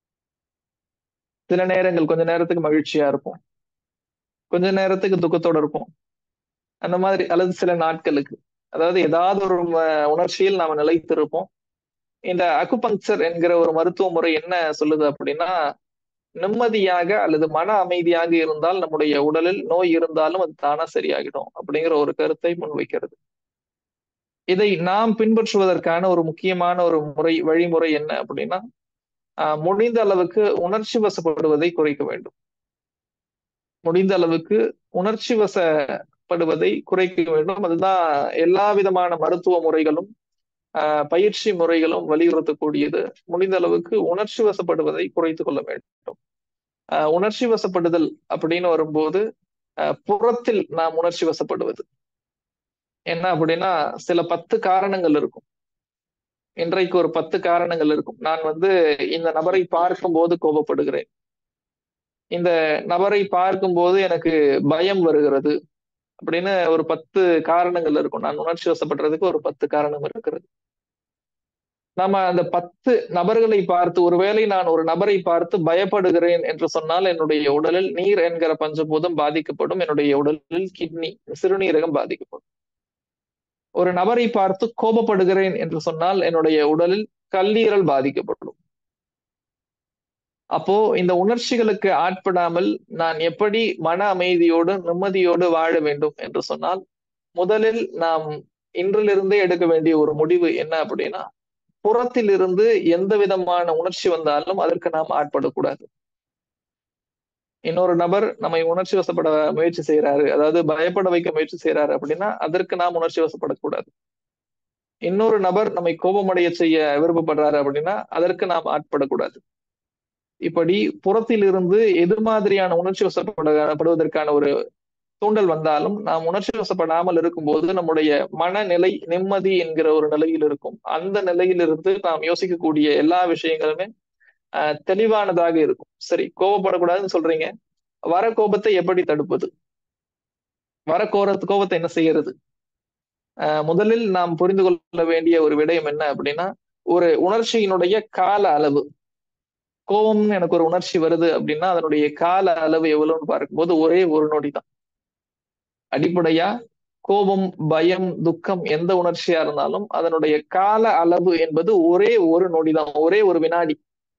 சில நேரங்கள் கொஞ்ச நேரத்துக்கு மகிழ்ச்சியா இருப்போம் கொஞ்ச நேரத்துக்கு துக்கத்தோட இருப்போம் அந்த மாதிரி அல்லது சில நாட்களுக்கு அதாவது ஏதாவது ஒரு ம- உணர்ச்சியில் நாம நிலைத்திருப்போம் இந்த அக்குபங்சர் என்கிற ஒரு மருத்துவ முறை என்ன சொல்லுது அப்படின்னா நிம்மதியாக அல்லது மன அமைதியாக இருந்தால் நம்முடைய உடலில் நோய் இருந்தாலும் அது தானா சரியாகிடும் அப்படிங்கிற ஒரு கருத்தை முன்வைக்கிறது இதை நாம் பின்பற்றுவதற்கான ஒரு முக்கியமான ஒரு முறை வழிமுறை என்ன அப்படின்னா ஆஹ் முடிந்த அளவுக்கு உணர்ச்சி வசப்படுவதை குறைக்க வேண்டும் முடிந்த அளவுக்கு உணர்ச்சி வசப்படுவதை குறைக்க வேண்டும் அதுதான் எல்லா விதமான மருத்துவ முறைகளும் ஆஹ் பயிற்சி முறைகளும் வலியுறுத்தக்கூடியது முடிந்த அளவுக்கு உணர்ச்சி வசப்படுவதை குறைத்துக் கொள்ள வேண்டும் அஹ் உணர்ச்சி வசப்படுதல் அப்படின்னு வரும்போது அஹ் புறத்தில் நாம் உணர்ச்சி வசப்படுவது என்ன அப்படின்னா சில பத்து காரணங்கள் இருக்கும் இன்றைக்கு ஒரு பத்து காரணங்கள் இருக்கும் நான் வந்து இந்த நபரை பார்க்கும்போது கோபப்படுகிறேன் இந்த நபரை பார்க்கும்போது எனக்கு பயம் வருகிறது அப்படின்னு ஒரு பத்து காரணங்கள் இருக்கும் நான் உணர்ச்சி வசப்படுறதுக்கு ஒரு பத்து காரணம் இருக்கிறது நம்ம அந்த பத்து நபர்களை பார்த்து ஒருவேளை நான் ஒரு நபரை பார்த்து பயப்படுகிறேன் என்று சொன்னால் என்னுடைய உடலில் நீர் என்கிற பஞ்சபூதம் பாதிக்கப்படும் என்னுடைய உடலில் கிட்னி சிறுநீரகம் பாதிக்கப்படும் ஒரு நபரை பார்த்து கோபப்படுகிறேன் என்று சொன்னால் என்னுடைய உடலில் கல்லீரல் பாதிக்கப்படும் அப்போ இந்த உணர்ச்சிகளுக்கு ஆட்படாமல் நான் எப்படி மன அமைதியோடு நிம்மதியோடு வாழ வேண்டும் என்று சொன்னால் முதலில் நாம் இன்றிலிருந்தே எடுக்க வேண்டிய ஒரு முடிவு என்ன அப்படின்னா புறத்தில் இருந்து எந்த விதமான உணர்ச்சி வந்தாலும் அதற்கு நாம் ஆட்படக்கூடாது இன்னொரு நபர் நம்மை உணர்ச்சி வசப்பட முயற்சி செய்யறாரு அதாவது பயப்பட வைக்க முயற்சி செய்யறாரு அப்படின்னா அதற்கு நாம் உணர்ச்சி வசப்படக்கூடாது இன்னொரு நபர் நம்மை கோபமடைய செய்ய விருப்பப்படுறாரு அப்படின்னா அதற்கு நாம் ஆட்படக்கூடாது இப்படி புறத்தில் இருந்து எது மாதிரியான உணர்ச்சி வசப்படுவதற்கான ஒரு தூண்டல் வந்தாலும் நாம் உணர்ச்சி வசப்படாமல் இருக்கும்போது நம்முடைய மனநிலை நிம்மதி என்கிற ஒரு நிலையில் இருக்கும் அந்த நிலையிலிருந்து நாம் யோசிக்கக்கூடிய எல்லா விஷயங்களுமே ஆஹ் தெளிவானதாக இருக்கும் சரி கோபப்படக்கூடாதுன்னு சொல்றீங்க வர கோபத்தை எப்படி தடுப்பது வர கோர கோபத்தை என்ன செய்யறது ஆஹ் முதலில் நாம் புரிந்து கொள்ள வேண்டிய ஒரு விடயம் என்ன அப்படின்னா ஒரு உணர்ச்சியினுடைய கால அளவு கோபம்னு எனக்கு ஒரு உணர்ச்சி வருது அப்படின்னா அதனுடைய கால அளவு எவ்வளவுன்னு பார்க்கும்போது ஒரே ஒரு நொடி தான் அடிப்படையா கோபம் பயம் துக்கம் எந்த உணர்ச்சியா இருந்தாலும் அதனுடைய கால அளவு என்பது ஒரே ஒரு நொடி தான் ஒரே ஒரு வினாடி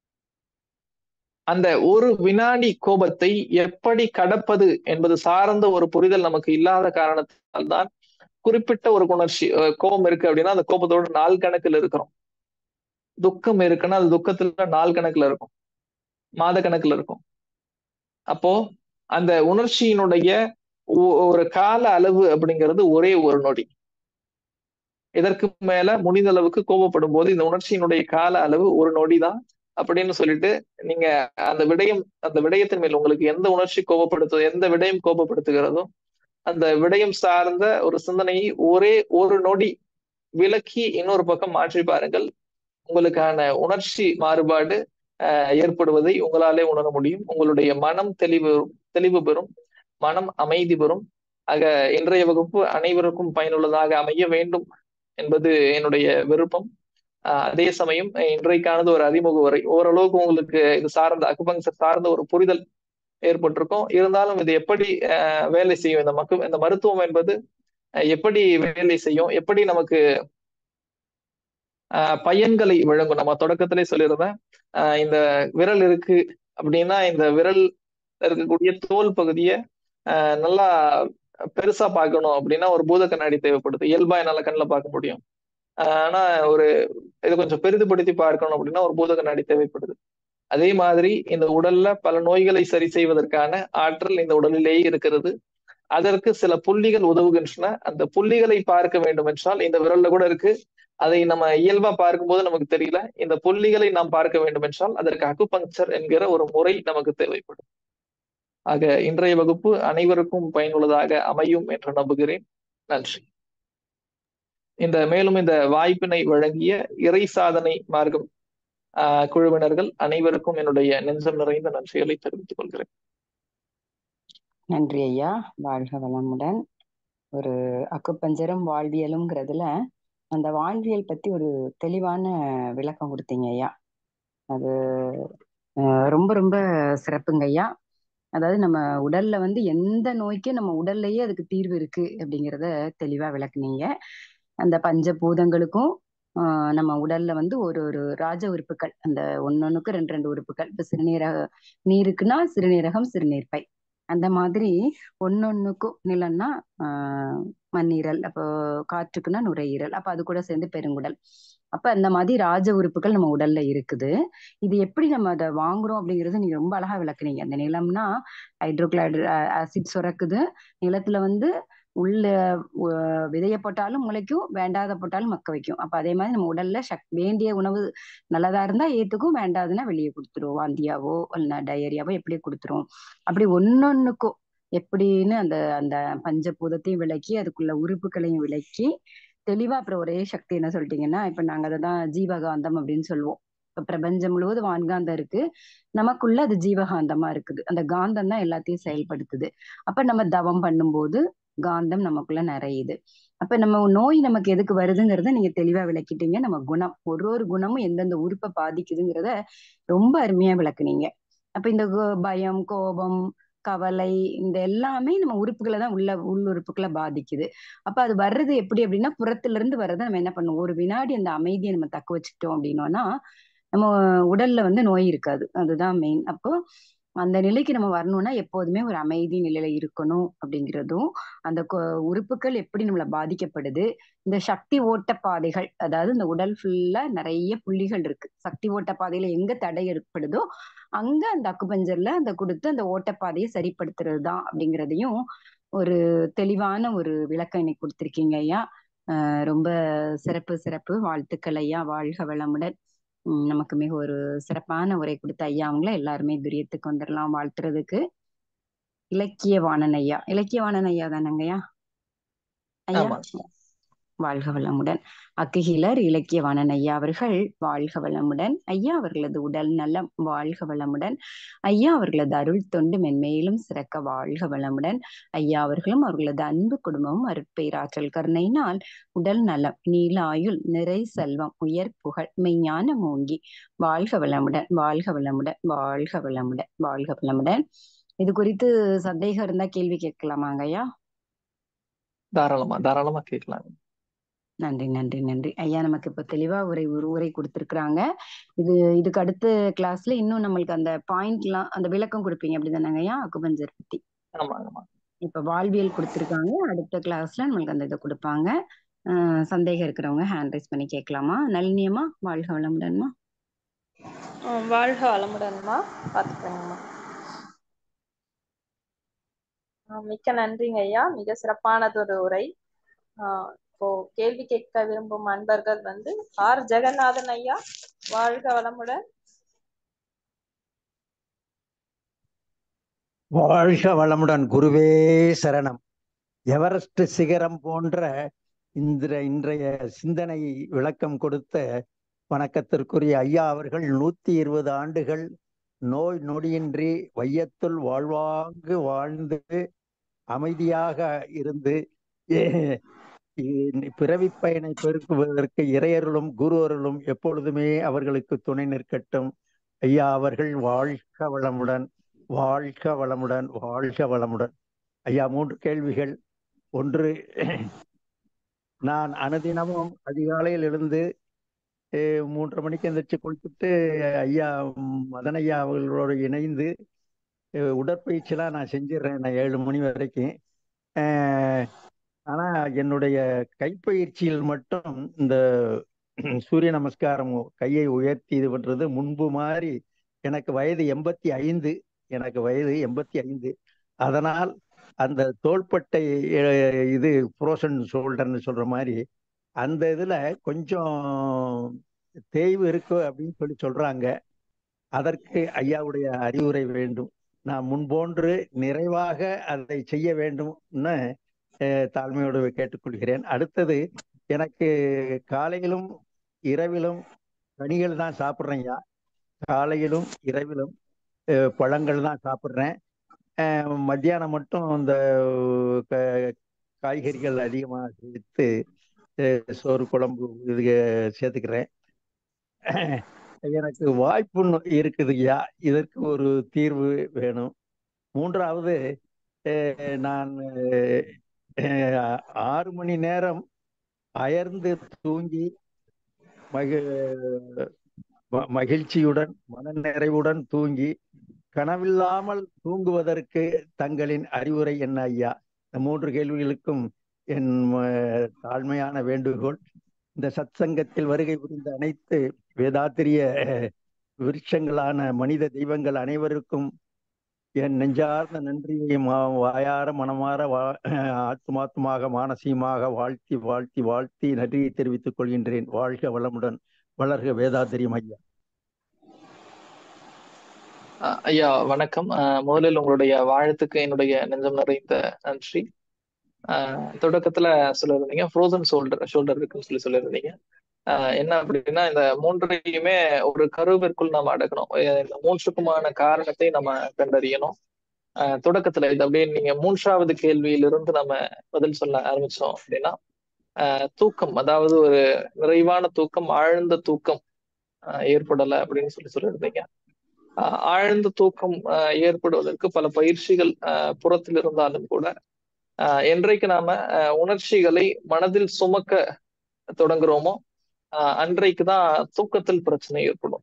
அந்த ஒரு வினாடி கோபத்தை எப்படி கடப்பது என்பது சார்ந்த ஒரு புரிதல் நமக்கு இல்லாத காரணத்தால் தான் குறிப்பிட்ட ஒரு உணர்ச்சி கோபம் இருக்கு அப்படின்னா அந்த கோபத்தோட நாள் கணக்கில் இருக்கிறோம் துக்கம் இருக்குன்னா அது துக்கத்துல நாள் கணக்குல இருக்கும் மாத கணக்குல இருக்கும் அப்போ அந்த உணர்ச்சியினுடைய ஒரு கால அளவு அப்படிங்கிறது ஒரே ஒரு நொடி இதற்கு மேல முடிந்த அளவுக்கு கோபப்படும் போது இந்த உணர்ச்சியினுடைய கால அளவு ஒரு நொடி தான் அப்படின்னு சொல்லிட்டு நீங்க அந்த விடயம் அந்த விடயத்தின் மேல் உங்களுக்கு எந்த உணர்ச்சி கோபப்படுத்து எந்த விடயம் கோபப்படுத்துகிறதோ அந்த விடயம் சார்ந்த ஒரு சிந்தனையை ஒரே ஒரு நொடி விலக்கி இன்னொரு பக்கம் மாற்றி பாருங்கள் உங்களுக்கான உணர்ச்சி மாறுபாடு ஏற்படுவதை உங்களாலே உணர முடியும் உங்களுடைய மனம் தெளிவு தெளிவு பெறும் மனம் அமைதி பெறும் ஆக இன்றைய வகுப்பு அனைவருக்கும் பயனுள்ளதாக அமைய வேண்டும் என்பது என்னுடைய விருப்பம் அதே சமயம் இன்றைக்கானது ஒரு அறிமுக உரை ஓரளவுக்கு உங்களுக்கு இது சார்ந்த அக்குபங்கர் சார்ந்த ஒரு புரிதல் ஏற்பட்டிருக்கும் இருந்தாலும் இது எப்படி வேலை செய்யும் இந்த மக்கு இந்த மருத்துவம் என்பது எப்படி வேலை செய்யும் எப்படி நமக்கு பயன்களை வழங்கும் நம்ம தொடக்கத்திலே சொல்லியிருந்தேன் இந்த விரல் இருக்கு அப்படின்னா இந்த விரல் இருக்கக்கூடிய தோல் பகுதியை நல்லா பெருசா பார்க்கணும் அப்படின்னா ஒரு பூத கண்ணாடி தேவைப்படுது இயல்பா என்னால கண்ணில் பார்க்க முடியும் ஆனா ஒரு இதை கொஞ்சம் பெரிதுபடுத்தி பார்க்கணும் அப்படின்னா ஒரு பூத கண்ணாடி தேவைப்படுது அதே மாதிரி இந்த உடல்ல பல நோய்களை சரி செய்வதற்கான ஆற்றல் இந்த உடலிலேயே இருக்கிறது அதற்கு சில புள்ளிகள் உதவுகின்றன அந்த புள்ளிகளை பார்க்க வேண்டும் என்றால் இந்த விரல்ல கூட இருக்கு அதை நம்ம இயல்பா பார்க்கும்போது நமக்கு தெரியல இந்த புள்ளிகளை நாம் பார்க்க வேண்டும் என்றால் அதற்கு அக்குபங்சர் என்கிற ஒரு முறை நமக்கு தேவைப்படும் ஆக இன்றைய வகுப்பு அனைவருக்கும் பயனுள்ளதாக அமையும் என்று நம்புகிறேன் நன்றி இந்த மேலும் இந்த வாய்ப்பினை வழங்கிய இறை சாதனை மார்க்கம் ஆஹ் குழுவினர்கள் அனைவருக்கும் என்னுடைய நெஞ்சம் நிறைந்த நன்றிகளை தெரிவித்துக் கொள்கிறேன் நன்றி ஐயா வாழ்க வளமுடன் ஒரு அக்குப்பஞ்சரும் வாழ்வியலுங்கிறதுல அந்த வாழ்வியல் பத்தி ஒரு தெளிவான விளக்கம் கொடுத்தீங்க ஐயா அது ரொம்ப ரொம்ப சிறப்புங்க ஐயா அதாவது நம்ம உடல்ல வந்து எந்த நோய்க்கும் நம்ம உடல்லையே அதுக்கு தீர்வு இருக்கு அப்படிங்கிறத தெளிவா விளக்குனீங்க அந்த பஞ்சபூதங்களுக்கும் நம்ம உடல்ல வந்து ஒரு ஒரு ராஜ உறுப்புகள் அந்த ஒன்னொன்னுக்கு ரெண்டு ரெண்டு உறுப்புகள் இப்ப சிறுநீரக நீருக்குன்னா சிறுநீரகம் சிறுநீர்ப்பை அந்த மாதிரி ஒன்னொன்னுக்கும் நிலம்னா ஆஹ் மண்ணீரல் அப்போ காற்றுக்குன்னா நுரையீரல் அப்ப அது கூட சேர்ந்து பெருங்குடல் அப்ப அந்த மாதிரி ராஜ உறுப்புகள் நம்ம உடல்ல இருக்குது இது எப்படி நம்ம அதை வாங்குறோம் அப்படிங்கறது நீங்க ரொம்ப அழகா விளக்குனீங்க அந்த நிலம்னா ஹைட்ரோக்ளைடு ஆசிட் சுரக்குது நிலத்துல வந்து உள்ள அஹ், விதைய போட்டாலும் முளைக்கும் வேண்டாத போட்டாலும் மக்க வைக்கும் அப்ப அதே மாதிரி நம்ம உடல்ல சக் வேண்டிய உணவு நல்லதா இருந்தா ஏத்துக்கும் வேண்டாதுன்னா வெளியே கொடுத்துரும் வாந்தியாவோ இல்லைன்னா டயரியாவோ எப்படி கொடுத்துரும் அப்படி ஒன்னொன்னுக்கும் எப்படின்னு அந்த அந்த பஞ்சபூதத்தையும் விளக்கி அதுக்குள்ள உறுப்புகளையும் விளக்கி தெளிவா அப்புறம் ஒரே சக்தி என்ன சொல்லிட்டீங்கன்னா இப்ப நாங்க அதை தான் ஜீவகாந்தம் அப்படின்னு சொல்லுவோம் இப்ப பிரபஞ்சம் முழுவதும் வான்காந்தம் இருக்கு நமக்குள்ள அது ஜீவகாந்தமா இருக்குது அந்த காந்தம் தான் எல்லாத்தையும் செயல்படுத்துது அப்ப நம்ம தவம் பண்ணும்போது காந்தம் நமக்குள்ள நிறையுது அப்ப நம்ம நோய் நமக்கு எதுக்கு வருதுங்கிறத நீங்க தெளிவா விளக்கிட்டீங்க நம்ம குணம் ஒரு ஒரு குணமும் எந்தெந்த உறுப்பை பாதிக்குதுங்கிறத ரொம்ப அருமையா விளக்குனீங்க அப்ப இந்த கு- பயம் கோபம் கவலை இந்த எல்லாமே நம்ம உறுப்புகளை தான் உள்ள உள் உறுப்புகளை பாதிக்குது அப்ப அது வர்றது எப்படி அப்படின்னா புறத்துல இருந்து வர்றதை நம்ம என்ன பண்ணுவோம் ஒரு வினாடி அந்த அமைதியை நம்ம தக்க வச்சுக்கிட்டோம் அப்படின்னோம்னா நம்ம உடல்ல வந்து நோய் இருக்காது அதுதான் மெயின் அப்போ அந்த நிலைக்கு நம்ம வரணும்னா எப்போதுமே ஒரு அமைதி நிலையில இருக்கணும் அப்படிங்கிறதும் அந்த கொ- உறுப்புகள் எப்படி நம்மள பாதிக்கப்படுது இந்த சக்தி ஓட்ட பாதைகள் அதாவது இந்த உடல் ஃபுல்லா நிறைய புள்ளிகள் இருக்கு சக்தி ஓட்ட பாதையில எங்க தடை ஏற்படுதோ அங்க அந்த அக்குபஞ்சர்ல அந்த கொடுத்து அந்த ஓட்டப்பாதையை சரிப்படுத்துறது தான் அப்படிங்கிறதையும் ஒரு தெளிவான ஒரு விளக்கம் இன்னைக்கு கொடுத்திருக்கீங்க ஐயா அஹ் ரொம்ப சிறப்பு சிறப்பு வாழ்த்துக்கள் ஐயா வாழ்க வளமுடன் உம் நமக்கு மிக ஒரு சிறப்பான உரை கொடுத்த ஐயா அவங்கள எல்லாருமே துரியத்துக்கு வந்துடலாம் வாழ்த்துறதுக்கு இலக்கியவாணன் ஐயா இலக்கியவாணன் ஐயா தானங்கய்யா ஐயா ஆமா வாழ்க வளமுடன் அக்குகிலர் இலக்கியவாணன் ஐயா அவர்கள் வாழ்க வளமுடன் ஐயா அவர்களது உடல் நலம் வாழ்க வளமுடன் ஐயா அவர்களது அருள் தொண்டு மென்மேலும் சிறக்க வாழ்க வளமுடன் ஐயா அவர்களும் அவர்களது அன்பு குடும்பமும் அருட்பேராற்றல் கருணையினால் உடல் நலம் நீல ஆயுள் நிறை செல்வம் உயர் புகழ் மெய்ஞான மூங்கி வாழ்க வளமுடன் வாழ்க வளமுடன் வாழ்க வளமுடன் வாழ்க வளமுடன் இது குறித்து சந்தேகம் இருந்தா கேள்வி கேட்கலாமாங்க ஐயா தாராளமா தாராளமா கேட்கலாம் நன்றி நன்றி நன்றி ஐயா நமக்கு இப்ப தெளிவா உரை ஒரு உரை கொடுத்திருக்கிறாங்க இது இதுக்கு அடுத்த கிளாஸ்ல இன்னும் நம்மளுக்கு அந்த பாயிண்ட்லாம் அந்த விளக்கம் கொடுப்பீங்க அப்படிதானங்க ஐயா அக்குபஞ்சர் பத்தி ஆமா ஆமா இப்ப வாழ்வியல் கொடுத்திருக்காங்க அடுத்த கிளாஸ்ல நம்மளுக்கு அந்த இதை கொடுப்பாங்க அஹ் சந்தேகம் இருக்கிறவங்க ஹேண்ட் ரைஸ் பண்ணி கேட்கலாமா நளினியம்மா வாழ்க வளமுடன்மா ம், வாழ்க வளமுடன்மா பார்த்துக்கிறேங்கம்மா ஆ, மிக்க நன்றிங்க ஐயா மிக சிறப்பானதொரு உரை ஆ, இப்போ கேள்வி கேட்க விரும்பும் அன்பர்கள் வந்து ஆர் ஜெகநாதன் ஐயா வாழ்க வளமுடன் வாழ்க வளமுடன் குருவே சரணம் எவரெஸ்ட் சிகரம் போன்ற இந்த இன்றைய சிந்தனை விளக்கம் கொடுத்த வணக்கத்திற்குரிய ஐயா அவர்கள் நூத்தி இருபது ஆண்டுகள் நோய் நொடியின்றி வையத்துள் வாழ்வாங்கு வாழ்ந்து அமைதியாக இருந்து ஏ- இ- பிறவிப் பயனை பெருக்குவதற்கு இறையருளும் குரு அருளும் எப்பொழுதுமே அவர்களுக்கு துணை நிற்கட்டும் ஐயா அவர்கள் வாழ்க வளமுடன் வாழ்க வளமுடன் வாழ்க வளமுடன் ஐயா மூன்று கேள்விகள் ஒன்று நான் அனுதினமும் அதிகாலையில் எழுந்து அஹ், மூன்றரை மணிக்கு எந்திரிச்சு குளிச்சுட்டு ஐயா ம், மதன் ஐயா அவர்களோடு இணைந்து அஹ், உடற்பயிற்சிலாம் நான் செஞ்சிடுறேன் நான் ஏழு மணி வரைக்கும் அஹ், ஆனா என்னுடைய கைப்பயிற்சியில் மட்டும் இந்த சூரிய நமஸ்காரம் கையை உயர்த்தி இது பண்றது முன்பு மாதிரி எனக்கு வயது எண்பத்தி ஐந்து எனக்கு வயது எண்பத்தி ஐந்து அதனால் அந்த தோள்பட்டை அஹ், இது ஃப்ரோசன் ஷோல்டர்னு சொல்ற மாதிரி அந்த இதுல கொஞ்சம் தேய்வு இருக்கு அப்படின்னு சொல்லி சொல்றாங்க அதற்கு ஐயாவுடைய அறிவுரை வேண்டும் நான் முன்போன்று நிறைவாக அதை செய்ய வேண்டும்னு அஹ், தாழ்மையோடு கேட்டுக்கொள்கிறேன் அடுத்தது எனக்கு காலையிலும் இரவிலும் கனிகள் தான் சாப்பிட்றேன் ஐயா காலையிலும் இரவிலும் அஹ், பழங்கள் தான் சாப்பிட்றேன் அஹ், மத்தியானம் மட்டும் இந்த க- காய்கறிகள் அதிகமாக சேர்த்து அஹ், சோறு குழம்பு இது சேர்த்துக்கிறேன் எனக்கு வாய்ப்புன்னு இருக்குது ஐயா இதற்கு ஒரு தீர்வு வேணும் மூன்றாவது அஹ், நான் அஹ், ஆறு மணி நேரம் அயர்ந்து தூங்கி மகி ம- மகிழ்ச்சியுடன் மனநிறைவுடன் தூங்கி கனவில்லாமல் தூங்குவதற்கு தங்களின் அறிவுரை என்ன ஐயா இந்த மூன்று கேள்விகளுக்கும் என் அஹ், தாழ்மையான வேண்டுகோள் இந்த சத்சங்கத்தில் வருகை புரிந்த அனைத்து வேதாத்திரிய அஹ், விருட்சங்களான மனித தெய்வங்கள் அனைவருக்கும் என் நெஞ்சார்ந்த நன்றியை மா- வாயார மனமாற வா ஆத்மாத்மாக மானசீகமாக வாழ்த்தி வாழ்த்தி வாழ்த்தி நன்றியை தெரிவித்துக் கொள்கின்றேன் வாழ்க வளமுடன் வளர்க வேதாத்திரியம் ஐயா அஹ் ஐயா வணக்கம் அஹ் முதலில் உங்களுடைய வாழ்த்துக்கு என்னுடைய நெஞ்சம் நிறைந்த நன்றி அஹ் தொடக்கத்துல சொல்லியிருந்தீங்க ஃப்ரோசன் ஷோல்டர் ஷோல்டர் இருக்குன்னு சொல்லி சொல்லியிருந்தீங்க அஹ் என்ன அப்படின்னா இந்த மூன்றையுமே ஒரு கருவிற்குள் நம்ம அடக்கணும் அஹ் இந்த மூன்றுக்குமான காரணத்தை நம்ம கண்டறியணும் அஹ் தொடக்கத்துல இது அப்படியே நீங்க மூன்றாவது கேள்வியிலிருந்து நம்ம பதில் சொல்ல ஆரம்பிச்சோம் அப்படின்னா அஹ் தூக்கம் அதாவது ஒரு நிறைவான தூக்கம் ஆழ்ந்த தூக்கம் அஹ் ஏற்படலை அப்படின்னு சொல்லி சொல்லியிருந்தீங்க ஆஹ் ஆழ்ந்த தூக்கம் ஆஹ் ஏற்படுவதற்கு பல பயிற்சிகள் ஆஹ் புறத்தில் இருந்தாலும் கூட ஆஹ் என்றைக்கு நாம ஆஹ் உணர்ச்சிகளை மனதில் சுமக்க தொடங்குறோமோ ஆஹ் அன்றைக்கு தான் தூக்கத்தில் பிரச்சனை ஏற்படும்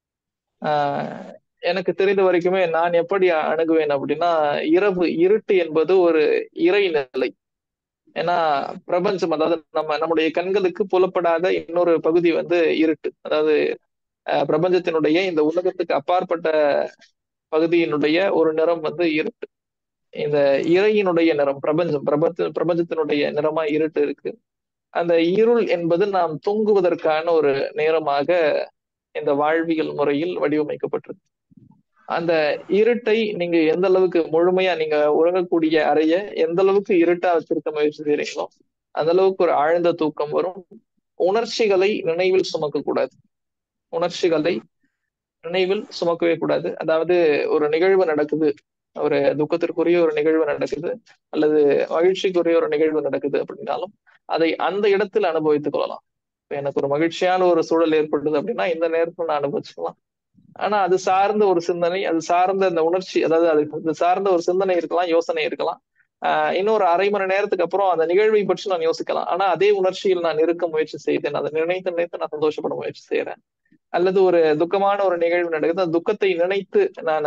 ஆஹ் எனக்கு தெரிந்த வரைக்குமே நான் எப்படி அணுகுவேன் அப்படின்னா இரவு இருட்டு என்பது ஒரு இறை நிலை ஏன்னா பிரபஞ்சம் அதாவது நம்ம நம்முடைய கண்களுக்கு புலப்படாத இன்னொரு பகுதி வந்து இருட்டு அதாவது அஹ் பிரபஞ்சத்தினுடைய இந்த உலகத்துக்கு அப்பாற்பட்ட பகுதியினுடைய ஒரு நிறம் வந்து இருட்டு இந்த இறையினுடைய நிறம் பிரபஞ்சம் பிரபஞ்ச பிரபஞ்சத்தினுடைய நிறமா இருட்டு இருக்கு அந்த இருள் என்பது நாம் தூங்குவதற்கான ஒரு நேரமாக இந்த வாழ்வியல் முறையில் வடிவமைக்கப்பட்டிருக்கு அந்த இருட்டை நீங்க எந்த அளவுக்கு முழுமையா நீங்க உறங்கக்கூடிய அறைய எந்த அளவுக்கு இருட்டா வச்சிருக்க முயற்சி செய்றீங்களோ அந்த அளவுக்கு ஒரு ஆழ்ந்த தூக்கம் வரும் உணர்ச்சிகளை நினைவில் சுமக்க கூடாது உணர்ச்சிகளை நினைவில் சுமக்கவே கூடாது அதாவது ஒரு நிகழ்வு நடக்குது ஒரு துக்கத்திற்குரிய ஒரு நிகழ்வு நடக்குது அல்லது மகிழ்ச்சிக்குரிய ஒரு நிகழ்வு நடக்குது அப்படின்னாலும் அதை அந்த இடத்தில் அனுபவித்துக் கொள்ளலாம் இப்ப எனக்கு ஒரு மகிழ்ச்சியான ஒரு சூழல் ஏற்படுது அப்படின்னா இந்த நேரத்துல நான் அனுபவிச்சுக்கலாம் ஆனா அது சார்ந்த ஒரு சிந்தனை அது சார்ந்த அந்த உணர்ச்சி அதாவது அது அது சார்ந்த ஒரு சிந்தனை இருக்கலாம் யோசனை இருக்கலாம் ஆஹ் இன்னொரு அரை மணி நேரத்துக்கு அப்புறம் அந்த நிகழ்வை பற்றி நான் யோசிக்கலாம் ஆனா அதே உணர்ச்சியில் நான் இருக்க முயற்சி செய்தேன் அதை நினைத்து நினைத்து நான் சந்தோஷப்பட முயற்சி செய்யறேன் அல்லது ஒரு துக்கமான ஒரு நிகழ்வு நடக்குது அந்த துக்கத்தை நினைத்து நான்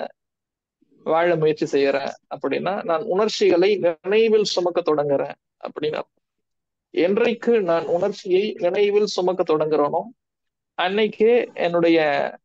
வாழ முயற்சி செய்யறேன் அப்படின்னா நான் உணர்ச்சிகளை நினைவில் சுமக்க தொடங்குறேன் அப்படின்னா என்றைக்கு நான் உணர்ச்சியை நினைவில் சுமக்க தொடங்குறேனோ அன்னைக்கே என்னுடைய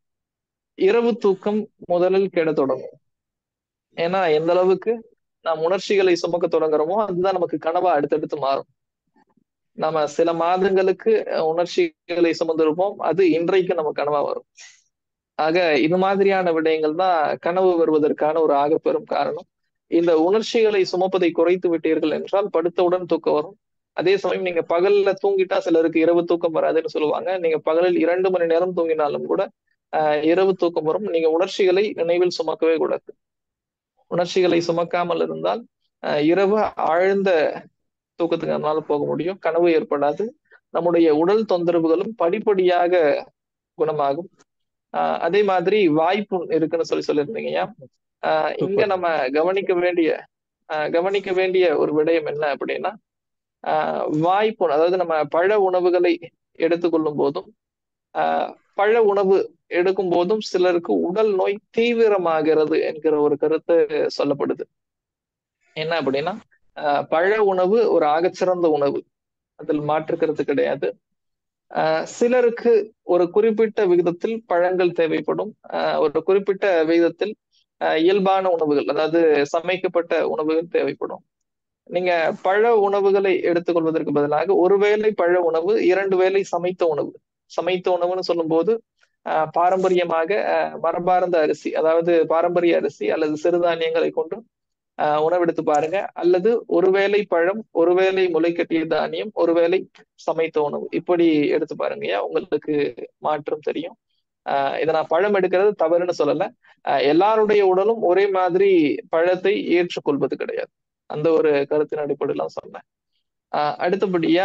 இரவு தூக்கம் முதலில் கெட தொடங்கும் ஏன்னா எந்த அளவுக்கு நாம் உணர்ச்சிகளை சுமக்க தொடங்குறோமோ அதுதான் நமக்கு கனவா அடுத்தடுத்து மாறும் நம்ம சில மாதங்களுக்கு உணர்ச்சிகளை சுமந்திருப்போம் அது இன்றைக்கு நம்ம கனவா வரும் ஆக இது மாதிரியான விடயங்கள் தான் கனவு வருவதற்கான ஒரு ஆகப்பெரும் காரணம் இந்த உணர்ச்சிகளை சுமப்பதை குறைத்து விட்டீர்கள் என்றால் படுத்தவுடன் தூக்கம் வரும் அதே சமயம் நீங்க பகல்ல தூங்கிட்டா சிலருக்கு இரவு தூக்கம் வராதுன்னு சொல்லுவாங்க நீங்க பகலில் இரண்டு மணி நேரம் தூங்கினாலும் கூட ஆஹ் இரவு தூக்கம் வரும் நீங்க உணர்ச்சிகளை நினைவில் சுமக்கவே கூடாது உணர்ச்சிகளை சுமக்காமல் இருந்தால் இரவு ஆழ்ந்த தூக்கத்துக்கு நம்மளால போக முடியும் கனவு ஏற்படாது நம்முடைய உடல் தொந்தரவுகளும் படிப்படியாக குணமாகும் ஆஹ் அதே மாதிரி வாய்ப்பு இருக்குன்னு சொல்லி சொல்லியிருந்தீங்கய்யா ஆஹ் இங்க நம்ம கவனிக்க வேண்டிய ஆஹ் கவனிக்க வேண்டிய ஒரு விடயம் என்ன அப்படின்னா ஆஹ் வாய்ப்பு அதாவது நம்ம பழ உணவுகளை எடுத்துக்கொள்ளும் போதும் ஆஹ் பழ உணவு எடுக்கும் போதும் சிலருக்கு உடல் நோய் தீவிரமாகிறது என்கிற ஒரு கருத்து சொல்லப்படுது என்ன அப்படின்னா ஆஹ் பழ உணவு ஒரு ஆகச்சிறந்த உணவு அதில் மாற்றுக்கிறது கிடையாது ஆஹ் சிலருக்கு ஒரு குறிப்பிட்ட விகிதத்தில் பழங்கள் தேவைப்படும் ஆஹ் ஒரு குறிப்பிட்ட விகிதத்தில் இயல்பான உணவுகள் அதாவது சமைக்கப்பட்ட உணவுகள் தேவைப்படும் நீங்க பழ உணவுகளை எடுத்துக்கொள்வதற்கு பதிலாக ஒருவேளை பழ உணவு இரண்டு வேளை சமைத்த உணவு சமைத்த உணவுன்னு சொல்லும் போது ஆஹ் பாரம்பரியமாக மரபார்ந்த அரிசி அதாவது பாரம்பரிய அரிசி அல்லது சிறுதானியங்களை கொண்டு ஆஹ் உணவெடுத்து பாருங்க அல்லது ஒருவேளை பழம் ஒருவேளை முளைக்கட்டிய தானியம் ஒருவேளை சமைத்த உணவு இப்படி எடுத்து பாருங்கய்யா உங்களுக்கு மாற்றம் தெரியும் ஆஹ் இதை நான் பழம் எடுக்கிறது தவறுன்னு சொல்லல ஆஹ் எல்லாருடைய உடலும் ஒரே மாதிரி பழத்தை ஏற்றுக்கொள்வது கிடையாது அந்த ஒரு கருத்தின் அடிப்படையில சொன்னேன் ஆஹ் அடுத்தபடியா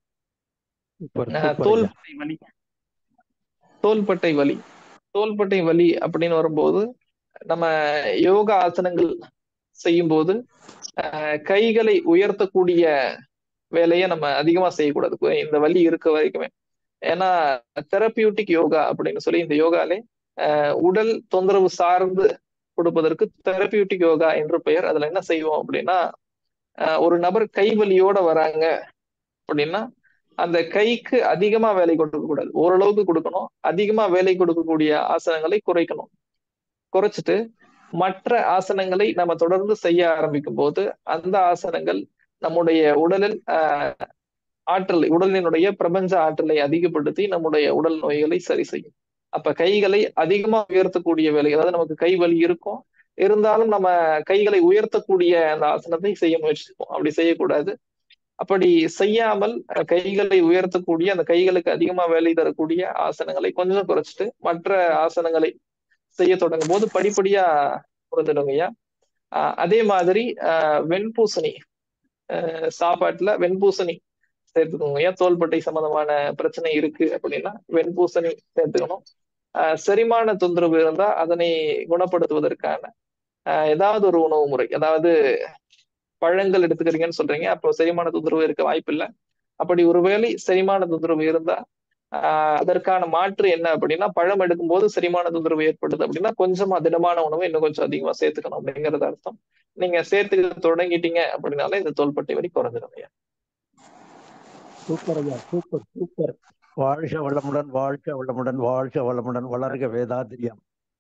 தோள்பட்டை வலி தோள்பட்டை வலி தோள்பட்டை வலி அப்படின்னு வரும்போது நம்ம யோகா ஆசனங்கள் செய்யும் போது கைகளை உயர்த்தக்கூடிய வேலையை நம்ம அதிகமா செய்யக்கூடாது இந்த வலி இருக்க வரைக்குமே ஏன்னா தெரப்பியூட்டிக் யோகா அப்படின்னு சொல்லி இந்த யோகாலே உடல் தொந்தரவு சார்ந்து கொடுப்பதற்கு தெரப்பியூட்டிக் யோகா என்று பெயர் அதுல என்ன செய்வோம் அப்படின்னா ஒரு நபர் கை வலியோட வராங்க அப்படின்னா அந்த கைக்கு அதிகமா வேலை கொடுக்க கூடாது ஓரளவுக்கு கொடுக்கணும் அதிகமா வேலை கொடுக்கக்கூடிய ஆசனங்களை குறைக்கணும் குறைச்சிட்டு மற்ற ஆசனங்களை நம்ம தொடர்ந்து செய்ய ஆரம்பிக்கும் போது அந்த ஆசனங்கள் நம்முடைய உடலில் ஆஹ் ஆற்றலை உடலினுடைய பிரபஞ்ச ஆற்றலை அதிகப்படுத்தி நம்முடைய உடல் நோய்களை சரி செய்யும் அப்ப கைகளை அதிகமா உயர்த்தக்கூடிய வேலை அதாவது நமக்கு கை வலி இருக்கும் இருந்தாலும் நம்ம கைகளை உயர்த்தக்கூடிய அந்த ஆசனத்தை செய்ய முயற்சிப்போம் அப்படி செய்யக்கூடாது அப்படி செய்யாமல் கைகளை உயர்த்தக்கூடிய அந்த கைகளுக்கு அதிகமா வேலை தரக்கூடிய ஆசனங்களை கொஞ்சம் குறைச்சிட்டு மற்ற ஆசனங்களை செய்ய தொடங்கும் போது படிப்படியா குறைஞ்சிடுங்கய்யா அதே மாதிரி ஆஹ் வெண்பூசணி ஆஹ் சாப்பாட்டுல வெண்பூசணி சேர்த்துக்கோங்க ஏன் தோள்பட்டை சம்பந்தமான பிரச்சனை இருக்கு அப்படின்னா வெண்பூசணி சேர்த்துக்கணும் ஆஹ் செரிமான தொந்தரவு இருந்தா அதனை குணப்படுத்துவதற்கான ஆஹ் ஏதாவது ஒரு உணவு முறை அதாவது பழங்கள் எடுத்துக்கிறீங்கன்னு சொல்றீங்க அப்போ செரிமான தொந்தரவு இருக்க வாய்ப்பு இல்லை அப்படி ஒருவேளை செரிமான தொந்தரவு இருந்தா ஆஹ் அதற்கான மாற்று என்ன அப்படின்னா பழம் எடுக்கும் போது செரிமான தொந்தரவு ஏற்படுது அப்படின்னா கொஞ்சமா திடமான உணவு இன்னும் கொஞ்சம் அதிகமா சேர்த்துக்கணும் அப்படிங்கறது அர்த்தம் நீங்க சேர்த்துக்க தொடங்கிட்டீங்க அப்படின்னாலே இந்த தோள்பட்டை வரி குறைஞ்சிடும் ஐயா சூப்பர் ஐயா சூப்பர் சூப்பர் வாழ்க வளமுடன் வாழ்க வளமுடன் வாழ்க வளமுடன் வளர்க வேதாதிரியம்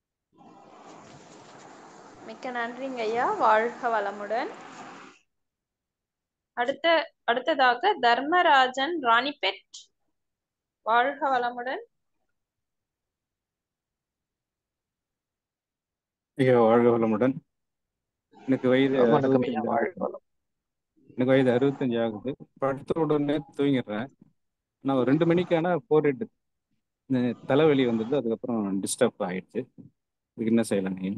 மிக்க நன்றிங்க ஐயா வாழ்க வளமுடன் அடுத்த அடுத்ததாக தர்மராஜன் ராணிபெட் வாழ்க வளமுடன் ஐயா வாழ்க வளமுடன் எனக்கு வயது வணக்கம் ஐயா அறுபத்தஞ்சு வாழ்க ஆகுது வளம் எனக்கு வயது அறுபத்தஞ்சு ஆகுது படுத்த உடனே தூங்கிடுறேன் நான் ஒரு ரெண்டு மணிக்கு ஆனால் ஃபோர் ஹெட் தலைவலி வந்தது அதுக்கப்புறம் டிஸ்டர்ப் ஆயிடுச்சு இதுக்கு என்ன செய்யலாம் நீங்க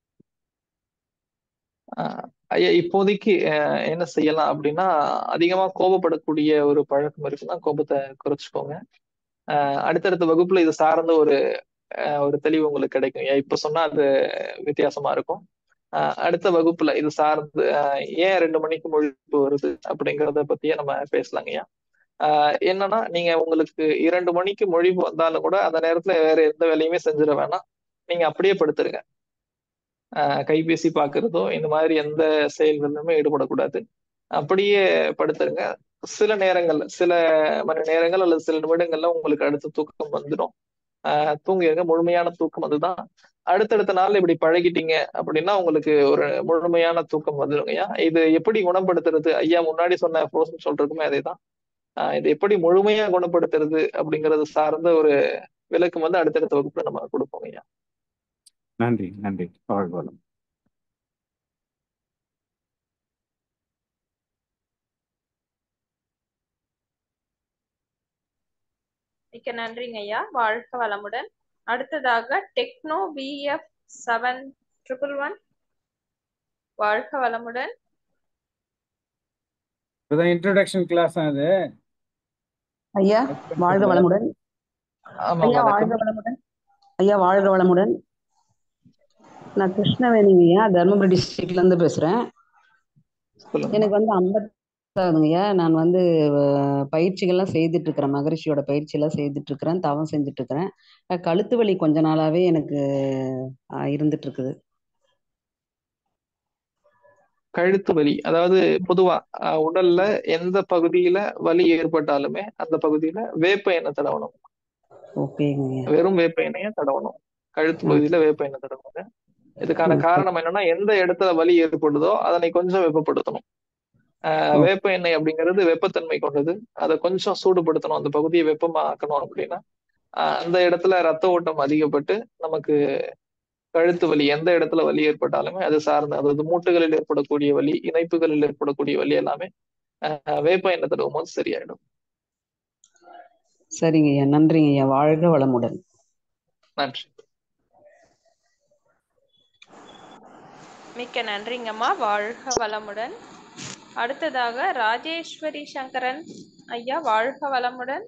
ஆஹ் ஐயா இப்போதைக்கு ஆஹ் என்ன செய்யலாம் அப்படின்னா அதிகமா கோபப்படக்கூடிய ஒரு பழக்கம் இருக்குன்னா கோபத்தை குறைச்சிக்கோங்க ஆஹ் அடுத்தடுத்த வகுப்புல இது சார்ந்த ஒரு ஆஹ் ஒரு தெளிவு உங்களுக்கு கிடைக்கும் ஐயா இப்ப சொன்னா அது வித்தியாசமா இருக்கும் ஆஹ் அடுத்த வகுப்புல இது சார்ந்து ஆஹ் ஏன் ரெண்டு மணிக்கு முழிப்பு வருது அப்படிங்கிறத பத்தியே நம்ம பேசலாங்க ஐயா ஆஹ் என்னன்னா நீங்க உங்களுக்கு இரண்டு மணிக்கு மொழிப்பு வந்தாலும் கூட அந்த நேரத்துல வேற எந்த வேலையுமே செஞ்சிட வேணாம் நீங்க அப்படியே படுத்துருங்க ஆஹ் கைபேசி பார்க்கறதோ இந்த மாதிரி எந்த செயல்களிலுமே ஈடுபடக்கூடாது அப்படியே படுத்துருங்க சில நேரங்கள்ல சில மணி நேரங்கள் அல்லது சில நிமிடங்கள்ல உங்களுக்கு அடுத்த தூக்கம் வந்துடும் ஆஹ் தூங்கிடுங்க முழுமையான தூக்கம் அதுதான் அடுத்தடுத்த நாள்ல இப்படி பழகிட்டீங்க அப்படின்னா உங்களுக்கு ஒரு முழுமையான தூக்கம் வந்துடுங்கய்யா இது எப்படி குணப்படுத்துறது ஐயா முன்னாடி சொன்ன ப்ரோசன் சொல்றதுக்குமே அதே தான் ஆஹ் இது எப்படி முழுமையா குணப்படுத்துறது அப்படிங்கறது சார்ந்த ஒரு விளக்கம் வந்து அடுத்தடுத்த வகுப்புல நம்ம கொடுப்போம் ஐயா நன்றி நன்றி வாழ்க வளம் மிக்க நன்றிங்க ஐயா வாழ்க வளமுடன் அடுத்ததாக Tecno PF seven triple one வாழ்க வளமுடன் இப்பதான் இன்ட்ரோடக்ஷன் கிளாஸ் அது ஐயா வாழ்க வளமுடன் ஆமா ஐயா வாழ்க வணக்கம் வளமுடன் ஐயா வாழ்க வளமுடன் நான் கிருஷ்ணவேணிங்க ஐயா தருமபுரி டிஸ்ட்ரிக்ட்ல இருந்து பேசுறேன் சொல்லுங்கம்மா எனக்கு வந்து ஐம்பத்தாவதுங்க ஐயா நான் வந்து அஹ், பயிற்சிகள்லாம் செய்துட்டு இருக்கிறேன் மகரிஷியோட பயிற்சி எல்லாம் செய்துட்டு இருக்கிறேன் தவம் செஞ்சுட்டு இருக்கிறேன் அஹ், கழுத்து வலி கொஞ்ச நாளாவே எனக்கு அஹ், இருந்துட்டு இருக்குது கழுத்து வலி அதாவது பொதுவா அஹ், உடல்ல எந்த பகுதியில வலி ஏற்பட்டாலுமே அந்த பகுதியில வேப்ப எண்ணெய் தடவணும் ஓகேங்க ஐயா வெறும் வேப்ப எண்ணெயை தடவணும் கழுத்து ம் பகுதியில வேப்ப எண்ணெய் தடவுங்க இதுக்கான ம் சரி காரணம் என்னன்னா எந்த இடத்துல வலி ஏற்படுதோ அதனை கொஞ்சம் வெப்பப்படுத்தணும் ஆஹ் ஓ வேப்ப எண்ணெய் அப்படிங்கிறது வெப்பத்தன்மை கொண்டது அதை கொஞ்சம் சூடுபடுத்தணும் அந்த பகுதியை வெப்பமாக்கணும் அப்படின்னா ஆஹ் அந்த இடத்துல ரத்த ஓட்டம் அதிகப்பட்டு நமக்கு கழுத்து வலி எந்த இடத்துல வலி ஏற்பட்டாலுமே அது சார்ந்த அதாவது மூட்டுகளில் ஏற்படக்கூடிய வலி இணைப்புகளில் ஏற்படக்கூடிய வலி எல்லாமே ஆஹ் வேப்ப எண்ணெய் தடவும் போது சரியாயிடும் சரிங்க ஐயா நன்றிங்க ஐயா வாழ்க வளமுடன் நன்றி மிக்க நன்றிங்கம்மா வாழ்க வளமுடன் அடுத்ததாக ராஜேஸ்வரி சங்கரன் ஐயா வாழ்க வளமுடன்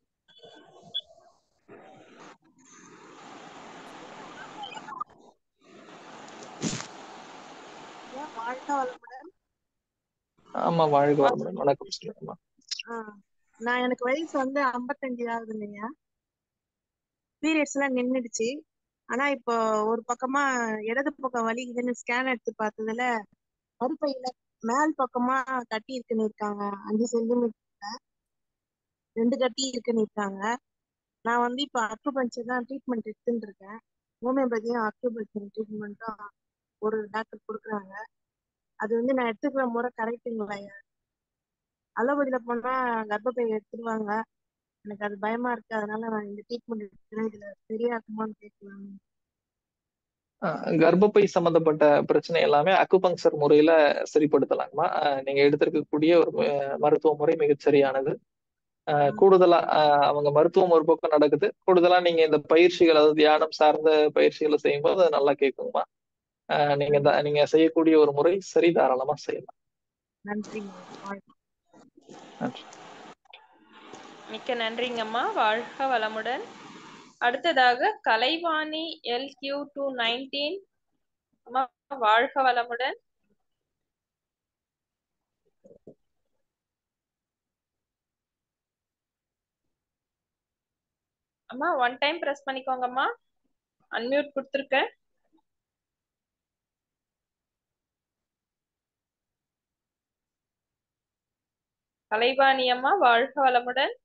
ஐயா வாழ்க வளமுடன் ஆமா வாழ்க வளமுடன் வணக்கம் சொல்லுங்கம்மா ஆ, நான் எனக்கு வயசு வந்து ஐம்பத்தஞ்சு ஆகுதுங்கய்யா பீரியட்ஸ் எல்லாம் நின்னுடுச்சு ஆனா இப்போ ஒரு பக்கமா இடது பக்கம் வலிக்குதுன்னு ஸ்கேன் எடுத்து பார்த்ததுல கருப்பையில மேல் பக்கமா கட்டி இருக்குன்னு இருக்காங்க அஞ்சு சென்டிமீட்டர் ரெண்டு கட்டி இருக்குன்னு இருக்காங்க நான் வந்து இப்போ அக்குபஞ்சர் தான் ட்ரீட்மெண்ட் எடுத்துட்டு இருக்கேன் ஹோமியோபதியும் அக்குபஞ்சர் ட்ரீட்மெண்ட்டும் ஒரு டாக்டர் கொடுக்குறாங்க அது வந்து நான் எடுத்துக்கிற முறை கரெக்டுங்களா ஐயா அலோபதியில போனா கர்ப்பப்பை எடுத்துருவாங்க எனக்கு அது பயமா இருக்கு அதனால நான் இந்த ட்ரீட்மெண்ட் எடுக்கிறேன் இதுல சரியா இருக்குமான்னு கேட்கலாம் அஹ் கர்ப்பப்பை சம்பந்தப்பட்ட பிரச்சனை எல்லாமே அக்குபங்சர் முறையில சரிப்படுத்தலாங்கம்மா அஹ் நீங்க எடுத்திருக்கக்கூடிய ஒரு அஹ், மருத்துவ முறை மிகச் சரியானது அஹ் கூடுதலா அஹ், அவங்க மருத்துவம் ஒரு பக்கம் நடக்குது கூடுதலா நீங்க இந்த பயிற்சிகள் அதாவது தியானம் சார்ந்த பயிற்சிகளை செய்யும்போது அது நல்லா கேட்குங்கம்மா அஹ், நீங்க த- நீங்க செய்யக்கூடிய ஒரு முறை சரி தாராளமா செய்யலாம் நன்றிங்க வாழ்க. நன்றி மிக்க நன்றிங்கம்மா வாழ்க வளமுடன் அடுத்ததாக Kalaivani L Q two nineteen அம்மா வாழ்க வளமுடன் அம்மா ஒன் டைம் பிரஸ் பண்ணிக்கோங்கம்மா அன்மியூட் கொடுத்துருக்கேன் கலைவாணி அம்மா வாழ்க வளமுடன்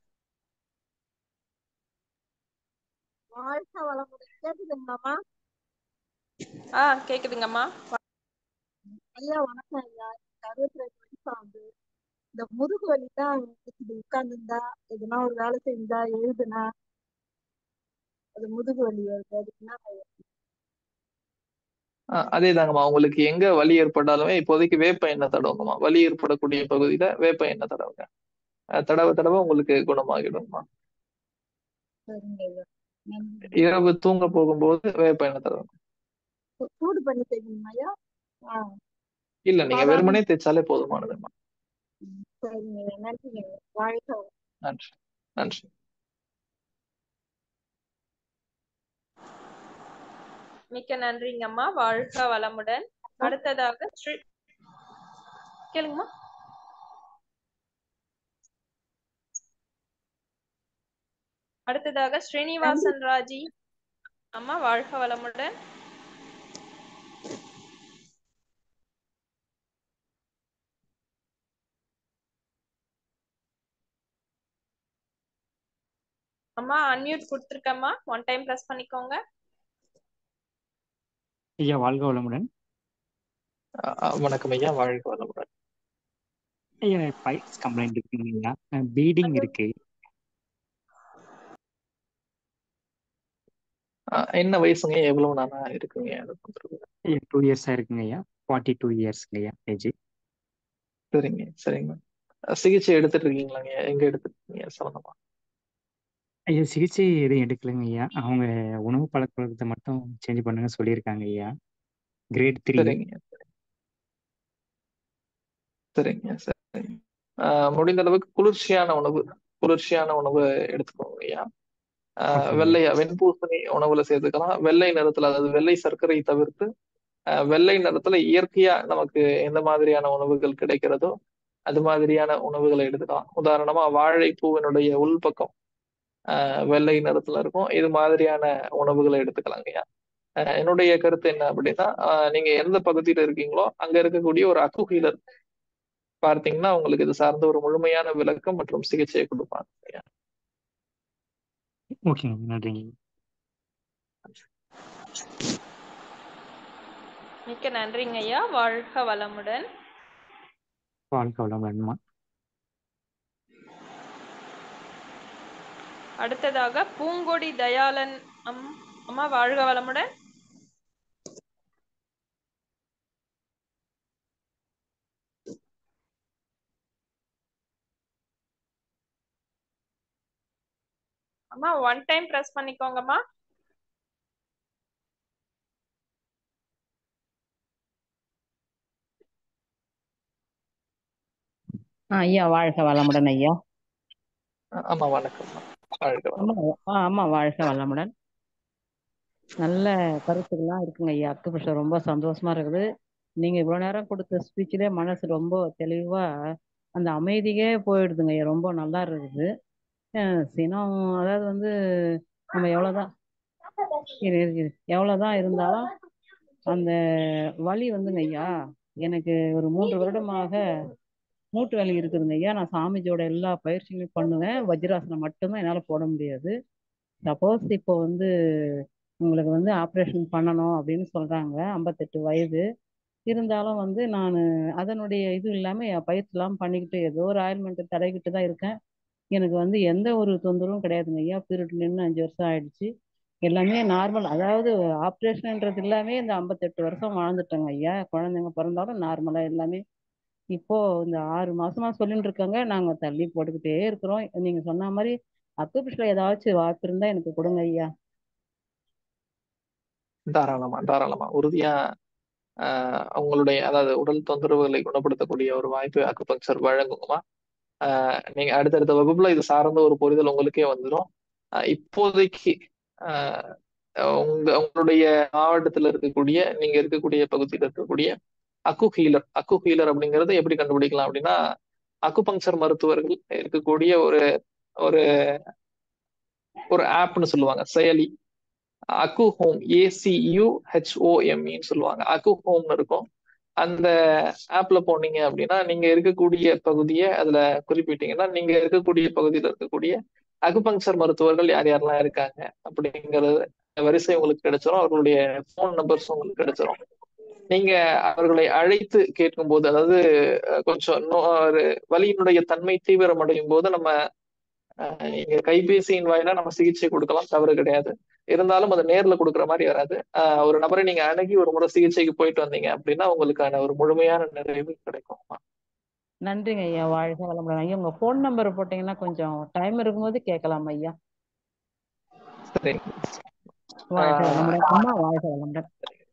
வாழ்க வளமுடன் கேக்குதுங்களாம்மா ஆ கேக்குதுங்கம்மா ஐயா வணக்கம் ஐயா எனக்கு அறுபத்தி ரெண்டு வயசு ஆகுது இந்த முதுகு வலி தான் இருக்குது உட்கார்ந்துருந்தா எதுனா ஒரு வேலை செஞ்சா எழுதுனா அது முதுகு வலி வருது அதுக்கு என்ன ஐயா? அஹ் அதே தாங்கம்மா உங்களுக்கு எங்க வலி ஏற்பட்டாலுமே இப்போதைக்கு வேப்ப எண்ணெய் தடவுங்கம்மா வலி ஏற்படக்கூடிய பகுதியில வேப்ப எண்ணெய் தடவுங்க அஹ் தடவ தடவ உங்களுக்கு குணமாகிடும்மா சரிங்க ஐயா நன்றி இரவு தூங்க போகும்போது வேப்ப எண்ணெய் தடவுங்க சூ- சூடு பண்ணி செய்யணுமா ஐயா ஆ இல்ல நீங்க சாதாரண வெறுமனே தேய்ச்சாலே போதுமானதும்மா சரிங்க ஐயா நன்றிங்க ஐயா வாழ்க வளமுடன். நன்றி நன்றி மிக்க நன்றிங்கம்மா வாழ்க வளமுடன் அடுத்ததாக ஸ்ரீ கேளுங்கம்மா அடுத்ததாக ஸ்ரீனிவாசன் ராஜி அம்மா வாழ்க வளமுடன் அம்மா அன்மியூட் கொடுத்துருக்கம்மா ஒன் டைம் ப்ரெஸ் பண்ணிக்கோங்க ஐயா வாழ்க வளமுடன் அஹ் அஹ் வணக்கம் ஐயா வாழ்க வளமுடன் ஐயா பைல்ஸ் கம்ப்ளைண்ட் இருக்குங்க ஐயா பீடிங் இருக்கு அஹ் என்ன வயசுங்க எவ்வளவு நாளா இருக்குங்க அது பண்றது ஐயா டூ இயர்ஸா இருக்குங்க ஐயா ஃபார்ட்டி டூ இயர்ஸ்ங்க ஐயா ஏஜ் சரிங்க சரிங்க அஹ் சிகிச்சை எடுத்துட்டு இருக்கீங்களாங்க எங்க எடுத்துட்டு இருக்கீங்க சம்பந்தமா ஐயா சிகிச்சை எதுவும் எடுக்கலைங்க ஐயா அவங்க உணவு பழக்க வழக்கத்தை மட்டும் சேஞ்ச் பண்ணுங்க சொல்லியிருக்காங்க ஐயா கிரேட் த்ரீ சரிங்க சரிங்க சரிங்க அஹ் முடிந்த அளவுக்கு குளிர்ச்சியான உணவு குளிர்ச்சியான உணவு எடுத்துக்கோங்க ஐயா அஹ் ஓகேங்க வெள்ளை வெண்பூசணி உணவுல சேர்த்துக்கலாம் வெள்ளை நிறத்துல அதாவது வெள்ளை சர்க்கரை தவிர்த்து அஹ் வெள்ளை நிறத்துல இயற்கையா நமக்கு எந்த மாதிரியான உணவுகள் கிடைக்கிறதோ அது மாதிரியான உணவுகளை எடுத்துக்கலாம் உதாரணமா வாழைப்பூவினுடைய உள்பக்கம் அஹ் வெள்ளை நிறத்துல இருக்கும் இது மாதிரியான உணவுகளை எடுத்துக்கலாங்க ஐயா அஹ் என்னுடைய கருத்து என்ன அப்படின்னா அஹ் நீங்க எந்த பகுதியில இருக்கீங்களோ அங்க இருக்கக்கூடிய ஒரு அக்கு ஹீலர் பார்த்தீங்கன்னா உங்களுக்கு இது சார்ந்த ஒரு முழுமையான விளக்கம் மற்றும் சிகிச்சையை கொடுப்பாங்க ஐயா ஓகேங்க நன்றிங்க மிக்க நன்றிங்க ஐயா வாழ்க வளமுடன் வாழ்க வளமுடன்மா அடுத்ததாக பூங்கொடி தயாளன் அம் அம்மா வாழ்க வளமுடன் அம்மா ஒன் டைம் பிரஸ் பண்ணிக்கோங்கம்மா ஆ ஐயா வாழ்க வளமுடன் ஐயா அஹ் ஆமா வணக்கம் வாழ்க ஆமா வளம் ஆ ஆமா வாழ்க வளமுடன் நல்ல கருத்துக்கள்லாம் இருக்குங்க ஐயா அக்குபஷர் ரொம்ப சந்தோஷமா இருக்குது நீங்க இவ்வளவு நேரம் கொடுத்த ஸ்பீச்சிலே மனசு ரொம்ப தெளிவா அந்த அமைதியே போயிடுதுங்க ஐயா ரொம்ப நல்லா இருக்குது அஹ் சினம் அதாவது வந்து நம்ம எவ்வளவுதான் இரு, இரு, இரு. எவ்வளவுதான் இருந்தாலும் அந்த வலி வந்துங்க ஐயா எனக்கு ஒரு மூன்று வருடமாக மூட்டு வலி இருக்குதுங்க ஐயா நான் சாமிஜியோட எல்லா பயிற்சிகளையும் பண்ணுவேன் வஜ்ராசனம் மட்டும்தான் என்னால் போட முடியாது சப்போஸ் இப்போ வந்து உங்களுக்கு வந்து ஆப்ரேஷன் பண்ணணும் அப்படின்னு சொல்றாங்க ஐம்பத்தெட்டு வயது இருந்தாலும் வந்து நான் அதனுடைய இது இல்லாமல் என் பயிற்சிலாம் பண்ணிக்கிட்டு ஏதோ ஒரு ஆயில்மெண்ட் தடவிக்கிட்டு தான் இருக்கேன் எனக்கு வந்து எந்த ஒரு தொந்தரவும் கிடையாதுங்க ஐயா பீரியட் நின்று அஞ்சு வருஷம் ஆயிடுச்சு எல்லாமே நார்மல் அதாவது ஆப்ரேஷன்ன்றது எல்லாமே இந்த ஐம்பத்தெட்டு வருஷம் வாழ்ந்துட்டேங்க ஐயா குழந்தைங்க பிறந்தாலும் நார்மலாக எல்லாமே இப்போ இந்த ஆறு மாசமா சொல்லிட்டு இருக்காங்க நாங்க தள்ளி போட்டுக்கிட்டே இருக்கிறோம் நீங்க சொன்ன மாதிரி அக்குபிஷ்ல ஏதாச்சும் வாய்ப்பு இருந்தா எனக்கு கொடுங்க ஐயா தாராளமா தாராளமா உறுதியா ஆஹ் உங்களுடைய அதாவது உடல் தொந்தரவுகளை குணப்படுத்தக்கூடிய ஒரு வாய்ப்பு அக்குபங்சர் வழங்குங்கம்மா ஆஹ் நீங்க அடுத்தடுத்த வகுப்புல இது சார்ந்த ஒரு புரிதல் உங்களுக்கே வந்துடும் ஆஹ் இப்போதைக்கு ஆஹ் உங்க உங்களுடைய மாவட்டத்துல இருக்கக்கூடிய நீங்க இருக்கக்கூடிய பகுதியில் இருக்கக்கூடிய அக்கு ஹீலர் அக்கு ஹீலர் அப்படிங்கறத எப்படி கண்டுபிடிக்கலாம் அப்படின்னா அக்குபங்சர் மருத்துவர்கள் இருக்கக்கூடிய ஒரு ஒரு ஒரு ஆப்னு சொல்லுவாங்க செயலி அக்கு ஹோம் ஏசியு ஹெச்ஓஎம்இன்னு சொல்லுவாங்க அக்கு ஹோம்னு இருக்கும் அந்த ஆப்ல போனீங்க அப்படின்னா நீங்க இருக்கக்கூடிய பகுதியை அதுல குறிப்பிட்டீங்கன்னா நீங்க இருக்கக்கூடிய பகுதியில் இருக்கக்கூடிய அகுபங்சர் மருத்துவர்கள் யார் யாரெல்லாம் இருக்காங்க அப்படிங்கிறது வரிசை உங்களுக்கு கிடைச்சிரும் அவர்களுடைய ஃபோன் நம்பர்ஸ் உங்களுக்கு கிடைச்சிரும் நீங்க அவர்களை அழைத்து கேட்கும்போது அதாவது கொஞ்சம் ஒரு வலியினுடைய தன்மை தீவிரமடையும் போது நம்ம இங்க கைபேசியின் வாயிலா நம்ம சிகிச்சை கொடுக்கலாம் தவறு கிடையாது இருந்தாலும் அது நேர்ல கொடுக்குற மாதிரி வராது ஒரு நபரை நீங்க அணுகி ஒரு முறை சிகிச்சைக்கு போயிட்டு வந்தீங்க அப்படின்னா உங்களுக்கான ஒரு முழுமையான நிறைவு கிடைக்கும் நன்றிங்க ஐயா வாழ்க வளமுடன் ஐயா உங்க போன் நம்பர் போட்டீங்கன்னா கொஞ்சம் டைம் இருக்கும்போது கேட்கலாம் ஐயா சரி வாழ்க வளமுடன் அம்மா வாழ்க வளமுடன்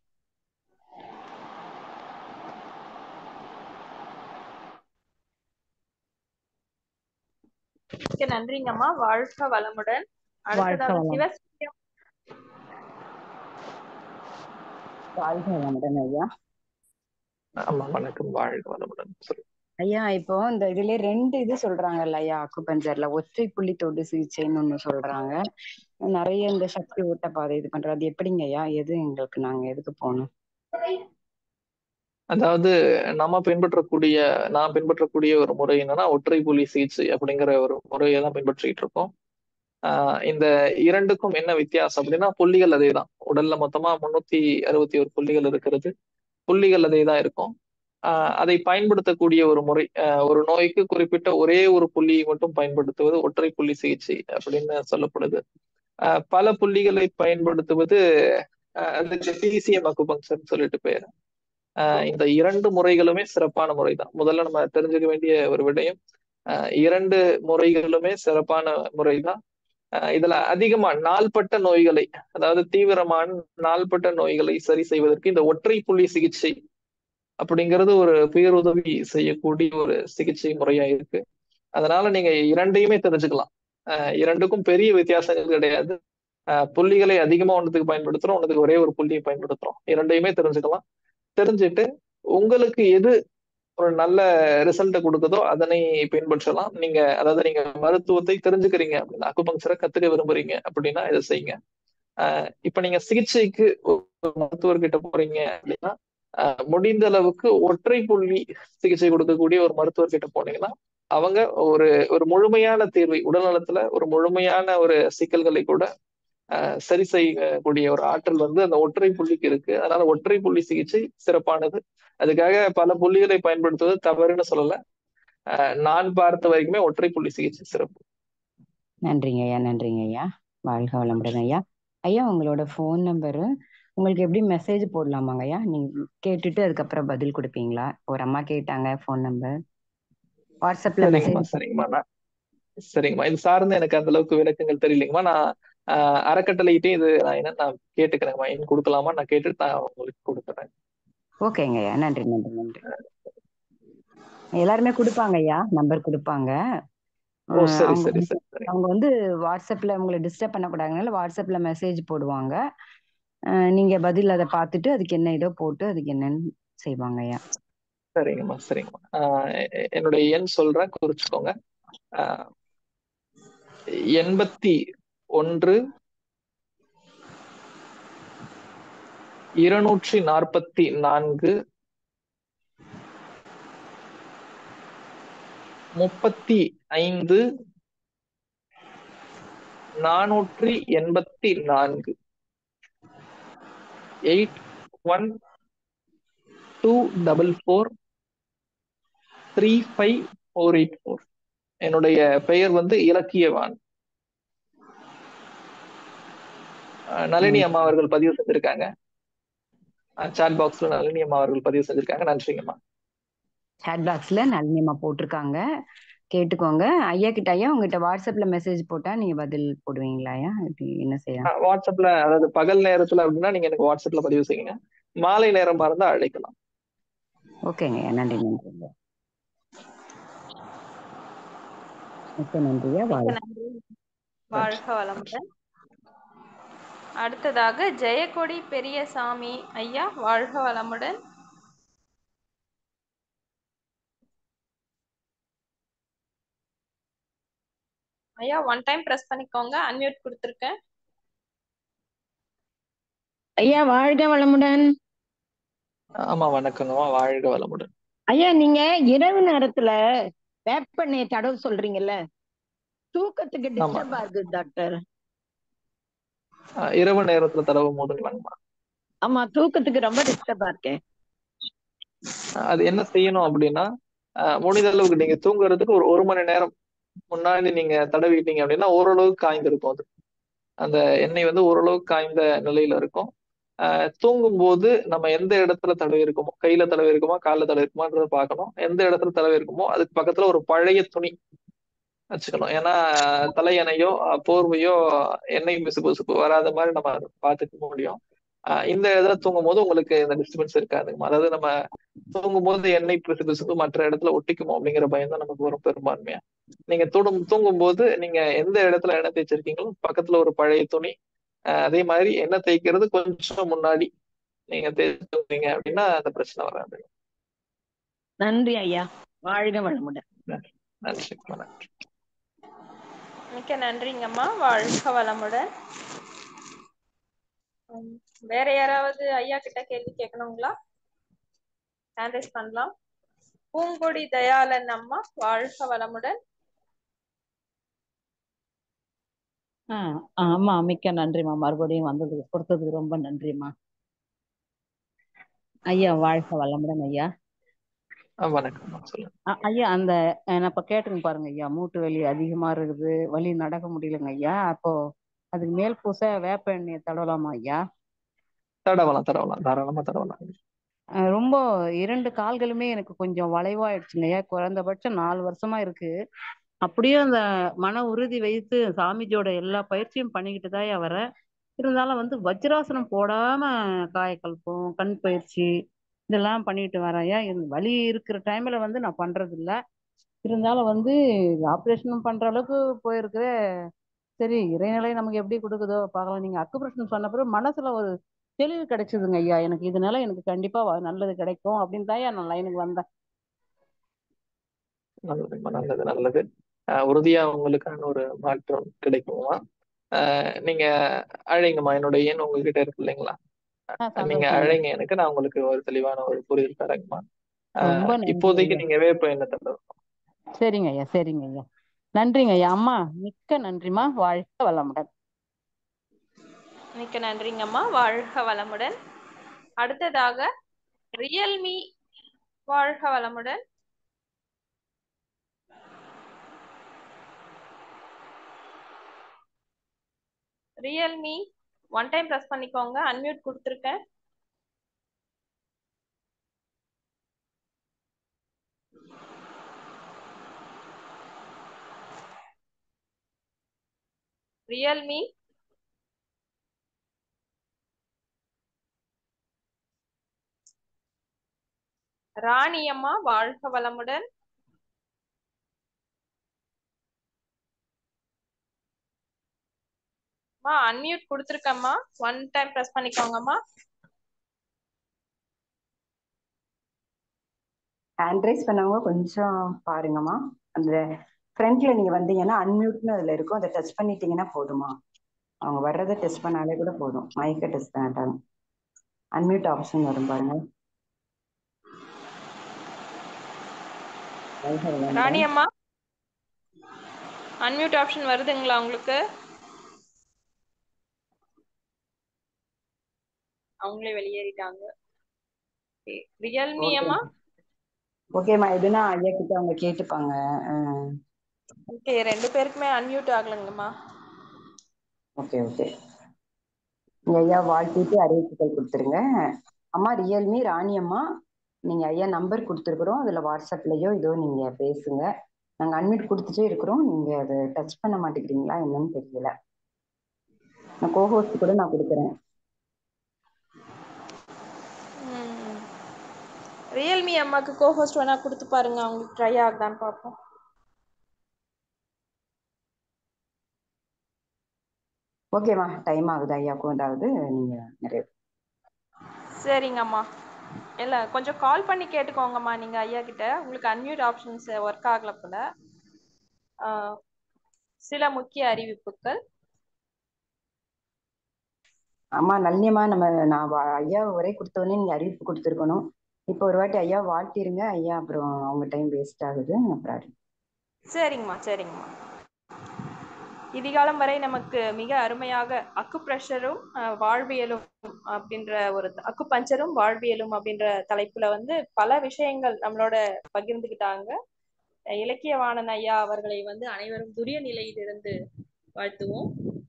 மிக்க நன்றிங்கம்மா வாழ்க வளமுடன் அடுத்ததாக சிவசூரியம் வாழ்க வளமுடன் ஐயா ஆமா வணக்கம் வாழ்க வளமுடன் சொல்லு ஐயா இப்போ இந்த இதுல ரெண்டு இது சொல்றாங்கல்ல ஐயா அக்குபஞ்சர்ல ஒற்றை புள்ளி தொடு சிகிச்சைன்னு ஒண்ணு சொல்றாங்க நிறைய இந்த சக்தி ஊட்ட பாதை இது பண்றது அது எப்படிங்க ஐயா எது எங்களுக்கு நாங்க எதுக்கு போகணும் அதாவது நம்ம பின்பற்றக்கூடிய நான் பின்பற்றக்கூடிய ஒரு முறை என்னன்னா ஒற்றை புள்ளி சிகிச்சை அப்படிங்கிற ஒரு முறையை தான் பின்பற்றிட்டு இருக்கோம் ஆஹ் இந்த இரண்டுக்கும் என்ன வித்தியாசம் அப்படின்னா புள்ளிகள் அதே தான் உடல்ல மொத்தமா முன்னூத்தி அறுபத்தி ஒரு புள்ளிகள் இருக்கிறது புள்ளிகள் அதே தான் இருக்கும் ஆஹ் அதை பயன்படுத்தக்கூடிய ஒரு முறை ஒரு நோய்க்கு குறிப்பிட்ட ஒரே ஒரு புள்ளியை மட்டும் பயன்படுத்துவது ஒற்றை புள்ளி சிகிச்சை அப்படின்னு சொல்லப்படுது ஆஹ் பல புள்ளிகளை பயன்படுத்துவது அதுக்கு பிசிஎம் அக்குபங்சர் சொல்லிட்டு பேரு ஆஹ் இந்த இரண்டு முறைகளுமே சிறப்பான முறை தான் முதல்ல நம்ம தெரிஞ்சுக்க வேண்டிய ஒரு விடயம் ஆஹ் இரண்டு முறைகளுமே சிறப்பான முறை தான் இதுல அதிகமா நாள்பட்ட நோய்களை அதாவது தீவிரமான நாள்பட்ட நோய்களை சரி செய்வதற்கு இந்த ஒற்றை புள்ளி சிகிச்சை அப்படிங்கிறது ஒரு பேருதவி செய்யக்கூடிய ஒரு சிகிச்சை முறையா இருக்கு அதனால நீங்க இரண்டையுமே தெரிஞ்சுக்கலாம் இரண்டுக்கும் பெரிய வித்தியாசங்கள் கிடையாது புள்ளிகளை அதிகமா ஒன்றதுக்கு பயன்படுத்துறோம் ஒன்றதுக்கு ஒரே ஒரு புள்ளியை பயன்படுத்துறோம் இரண்டையுமே தெரிஞ்சுக்கலாம் தெரிஞ்சுட்டு உங்களுக்கு எது ஒரு நல்ல ரிசல்ட்டை கொடுக்குதோ அதனை பின்பற்றலாம் நீங்க அதாவது நீங்க மருத்துவத்தை தெரிஞ்சுக்கிறீங்க அப்படின்னா அக்குபங்சரை கத்துக்க விரும்புறீங்க அப்படின்னா இதை செய்யுங்க ஆஹ் இப்ப நீங்க சிகிச்சைக்கு ஒரு மருத்துவர்கிட்ட போறீங்க அப்படின்னா முடிந்த அளவுக்கு ஒற்றை புள்ளி சிகிச்சை கொடுக்கக்கூடிய ஒரு மருத்துவர்கிட்ட போனீங்கன்னா அவங்க ஒரு ஒரு முழுமையான தீர்வை உடல்நலத்துல ஒரு முழுமையான ஒரு சிக்கல்களை கூட சரி செய்யக்கூடிய ஒரு ஆற்றல் வந்து அந்த ஒற்றை புள்ளிக்கு இருக்கு அதனால ஒற்றை புள்ளி சிகிச்சை சிறப்பானது அதுக்காக பல புள்ளிகளை பயன்படுத்துவது தவறுன்னு சொல்லல நான் பார்த்த வரைக்குமே ஒற்றை புள்ளி சிகிச்சை சிறப்பு நன்றிங்க ஐயா நன்றிங்க ஐயா வாழ்க வளமுடன் ஐயா ஐயா உங்களோட ஃபோன் நம்பரு உங்களுக்கு எப்படி மெசேஜ் போடலாமாங்க ஐயா நீங்க கேட்டுட்டு அதுக்கப்புறம் பதில் கொடுப்பீங்களா ஒரு அம்மா கேட்டாங்க ஃபோன் நம்பர் வாட்ஸ்அப்ல மெசேஜ் சரிங்கம்மா சரிங்கம்மா இது சார்ந்து எனக்கு அந்த அளவுக்கு விளக்கங்கள் தெரியலைங்கம்மா நான் அறக்கட்டளைகிட்டே இது நான் என்ன நான் கேட்டுக்கிறேங்கம்மா என் கொடுக்கலாமா நான் கேட்டுட்டு நான் உங்களுக்கு கொடுக்குறேன் ஓகேங்க ஐயா நன்றி நன்றி நன்றி எல்லாருமே கொடுப்பாங்க ஐயா நம்பர் கொடுப்பாங்க அவங்க வந்து வாட்ஸ்அப்ல உங்களை டிஸ்டர்ப் பண்ணக்கூடாதுனால வாட்ஸ்அப்ல மெசேஜ் போடுவாங்க நீங்க பதில் அதை பார்த்துட்டு அதுக்கு என்ன இதோ போட்டு அதுக்கு என்னன்னு செய்வாங்க ஐயா சரிங்கம்மா சரிங்கம்மா என்னுடைய எண் சொல்றேன் குறிச்சுக்கோங்க எண்பத்தி ஒன்று இருநூற்றி நாற்பத்தி நான்கு முப்பத்தி ஐந்து நானூற்றி எண்பத்தி நான்கு eight one two double four three five four eight four என்னுடைய பெயர் வந்து இலக்கியவான் அஹ் நளினி அம்மா அவர்கள் பதிவு செஞ்சிருக்காங்க சாட் பாக்ஸ்ல நளினி அம்மா அவர்கள் பதிவு செஞ்சிருக்காங்க நன்றிங்கம்மா சேட் பாக்ஸ்ல நளினியம்மா போட்டிருக்காங்க கேட்டுக்கோங்க ஐயா கிட்ட ஐயா உங்ககிட்ட வாட்ஸ்அப்ல மெசேஜ் போட்டா நீங்க பதில் போடுவீங்களா ஐயா இப்படி என்ன செய்யலாம் அஹ் வாட்ஸ்அப்ல அதாவது பகல் நேரத்துல அப்படின்னா நீங்க எனக்கு வாட்ஸ்அப்ல பதிவு செய்யுங்க மாலை நேரமா இருந்தா அழைக்கலாம் ஓகேங்க ஐயா நன்றி நன்றி ஐயா மிக்க நன்றியா மிக்க வாழ்க நன்றி வாழ்க வளமுடன் அடுத்ததாக ஜெயக்கொடி பெரியசாமி ஐயா வாழ்க வளமுடன் ஐயா ஒன் டைம் பிரஸ் பண்ணிக்கோங்க அன்மியூட் கொடுத்துருக்கேன் ஐயா வாழ்க வளமுடன் ஆமா வணக்கங்கம்மா வாழ்க வளமுடன் ஐயா நீங்க இரவு நேரத்துல வேப்பெண்ணெய் தடவு சொல்றீங்கல்ல தூக்கத்துக்கு ஆமா டிஸ்டர்ப் ஆகுது டாக்டர் அஹ் இரவு நேரத்துல தடவும் போதுங்களாங்கம்மா ஆமா தூக்கத்துக்கு ரொம்ப டிஸ்டர்பா இருக்கேன் அது என்ன செய்யணும் அப்படின்னா அஹ் முடிந்த அளவுக்கு நீங்க தூங்குறதுக்கு ஒரு ஒரு மணி நேரம் முன்னாடி நீங்க தடவிட்டீங்க அப்படின்னா ஓரளவுக்கு காய்ந்திருக்கும் அது அந்த எண்ணெய் வந்து ஓரளவுக்கு காய்ந்த நிலையில இருக்கும் ஆஹ் தூங்கும் போது நம்ம எந்த இடத்துல தடவி இருக்கோமோ கையில தடவி இருக்குமா கால்ல தடவி இருக்குமான்றத பார்க்கணும் எந்த இடத்துல தடவி இருக்குமோ அதுக்கு பக்கத்துல ஒரு பழைய துணி வச்சுக்கணும் ஏன்னா தலையணையோ அஹ் போர்வையோ எண்ணெய் பிசு பிசுப்பு வராத மாதிரி நம்ம பார்த்துக்க முடியும் ஆஹ் இந்த இடத்துல தூங்கும் போது உங்களுக்கு இந்த டிஸ்டர்பன்ஸ் இருக்காதுங்க அதாவது நம்ம தூங்கும் போது எண்ணெய் பிசு பிசுப்பு மற்ற இடத்துல ஒட்டிக்குமோ அப்படிங்கிற பயம் தான் நமக்கு வரும் பெரும்பான்மையா நீங்க தூடும் தூங்கும் போது நீங்க எந்த இடத்துல எண்ணெய் தேய்ச்சிருக்கீங்களோ பக்கத்துல ஒரு பழைய துணி ஆஹ் அதே மாதிரி எண்ணெய் தேய்க்கிறது கொஞ்சம் முன்னாடி நீங்க தேய்ச்சிருந்தீங்க அப்படின்னா அந்த பிரச்சனை வராது நன்றி ஐயா வாழ்க வளமுடன் நன்றி நன்றி நன்றி மிக்க நன்றிங்கம்மா வாழ்க வளமுடன் உம், வேற யாராவது ஐயா கிட்ட கேள்வி கேட்கணுங்களா ஹேண்ட் ரைஸ் பண்ணலாம் பூங்கொடி தயாளன் அம்மா வாழ்க வளமுடன் ஆ ஆமா மிக்க நன்றிம்மா மறுபடியும் வந்ததுக்கு கொடுத்ததுக்கு ரொம்ப நன்றிம்மா ஐயா வாழ்க வளமுடன் ஐயா ஆஹ் வணக்கம்மா சொல்லுங்க அ- ஐயா அந்த அஹ், நான் இப்ப கேட்டுங்க பாருங்க ஐயா மூட்டு வலி அதிகமா இருக்குது வலி நடக்க முடியலங்க ஐயா அப்போ அதுக்கு மேல் பூச வேப்ப எண்ணெயை தடவலாமா ஐயா தடவலாம் தடவலாம் தாராளமா தடவலாம் அஹ், ரொம்ப இரண்டு கால்களுமே எனக்கு கொஞ்சம் வளைவாயிடுச்சுங்க ஐயா குறைந்தபட்சம் நாலு வருஷமா இருக்கு அப்படியே அந்த மன உறுதி வைத்து சாமிஜியோட எல்லா பயிற்சியும் பண்ணிக்கிட்டு தான் வரேன் இருந்தாலும் வந்து வஜ்ராசனம் போடாம காயக்கல்பம் கண் பயிற்சி இதெல்லாம் பண்ணிட்டு வரேன் ஐயா இந்த வலி இருக்கிற டைம்ல வந்து நான் பண்றது இல்ல இருந்தாலும் வந்து ஆப்ரேஷன் பண்ற அளவுக்கு போயிருக்கு சரி இறைநிலை நமக்கு எப்படி கொடுக்குதோ பார்க்கலாம் நீங்க அக்குப்ரேஷன் சொன்ன பிறகு மனசுல ஒரு தெளிவு கிடைச்சதுங்க ஐயா எனக்கு இதனால எனக்கு கண்டிப்பா வ- நல்லது கிடைக்கும் அப்படின்னு தான் நான் லைனுக்கு வந்தேன் நல்லதும்மா நல்லது நல்லது ஆஹ் உறுதியா உங்களுக்கான ஒரு மாற்றம் கிடைக்குமா ஆஹ் நீங்க அழைங்கம்மா என்னோட எண் உங்ககிட்ட இருக்கு இல்லைங்களா ஆ, நீங்க சந்தோஷம் ஐயா அழைங்க எனக்கு நான் உங்களுக்கு ஒரு தெளிவான ஒரு புரிதல் தரேங்கம்மா ரொம்ப ஆஹ் நன்றி இப்போதைக்கு ஐயா நீங்க வேப்ப எண்ணெய் தடவும் சரிங்க ஐயா சரிங்க ஐயா நன்றிங்க ஐயா அம்மா மிக்க நன்றிம்மா வாழ்க வளமுடன் மிக்க நன்றிங்கம்மா வாழ்க வளமுடன் அடுத்ததாக ரியல்மி வாழ்க வளமுடன் ரியல்மி ஒன் டைம் ப்ரெஸ் பண்ணிக்கோங்க அன்மியூட் கொடுத்துருக்கேன் ரியல்மி ராணியம்மா வாழ்க வளமுடன் அம்மா அன்மியூட் கொடுத்துருக்கேம்மா ஒன் டைம் ப்ரெஸ் பண்ணிக்கோங்கம்மா ஹேண்ட் ரைஸ் பண்ணவங்க கொஞ்சம் பாருங்கம்மா அந்த ஃப்ரண்ட்ல நீங்க வந்தீங்கன்னா அன்மியூட்னு அதுல இருக்கும் அதை டச் பண்ணிட்டீங்கன்னா போதுமா அவங்க வர்றதை டெஸ்ட் பண்ணாலே கூட போதும் மைக்கை டெஸ்ட் பண்ணாட்டாங்க அன்மியூட் ஆப்ஷன் வரும் பாருங்க வாழ்க வளமுடன். ராணியம்மா அன்மியூட் ஆப்ஷன் வருதுங்களா உங்களுக்கு அவங்களே வெளியேறிட்டாங்க ரியல்மி ஓகே அம்மா ஓகேம்மா எதுனா ஐயா கிட்ட அவங்க கேட்டுப்பாங்க ஓகே ரெண்டு பேருக்குமே அன்மியூட் ஆகலங்கம்மா ஓகே ஓகே நீங்க ஐயா வாழ்த்திட்டு அறிவிப்புகள் கொடுத்துருங்க அம்மா ரியல்மி ராணி அம்மா நீங்க ஐயா நம்பர் கொடுத்துருக்குறோம் அதுல வாட்ஸ்அப்லயோ இதோ நீங்க பேசுங்க நாங்க அட்மிட் கொடுத்துட்டே இருக்கிறோம் நீங்க அதை டச் பண்ண மாட்டேங்கிறீங்களா என்னன்னு தெரியல நான் கோஹோஸ்ட் கூட நான் கொடுக்குறேன் ரியல்மி அம்மாக்கு கோஹோஸ்ட் வேணா கொடுத்து பாருங்க அவங்களுக்கு ட்ரை ஆகுதான்னு பார்ப்போம் ஓகேம்மா டைம் ஆகுது ஐயாக்கும் ஏதாவது நீங்க நிறைய சரிங்கம்மா இல்ல கொஞ்சம் கால் பண்ணி கேட்டுக்கோங்கம்மா நீங்க ஐயா கிட்ட உங்களுக்கு அன்மியூட் ஆப்ஷன்ஸ் ஒர்க் ஆகல போல ஆஹ் சில முக்கிய அறிவிப்புகள் அம்மா நல்லியம்மா நம்ம நான் வா- ஐயா உரை கொடுத்தோடனே நீங்க அறிவிப்பு கொடுத்துருக்கணும் இப்போ ஒரு வாட்டி ஐயா வாழ்த்திருங்க ஐயா அப்புறம் அவங்க டைம் வேஸ்ட் ஆகுது அப்புறம் அறி- சரிங்கம்மா சரிங்கம்மா இதுகாலம் வரை நமக்கு மிக அருமையாக அக்கு பிரஷரும் வாழ்வியலும் அப்படின்ற ஒரு அக்கு பஞ்சரும் வாழ்வியலும் அப்படின்ற தலைப்புல வந்து பல விஷயங்கள் நம்மளோட பகிர்ந்துக்கிட்டாங்க அஹ் இலக்கியவாணன் ஐயா அவர்களை வந்து அனைவரும் துரிய நிலையிலிருந்து வாழ்த்துவோம்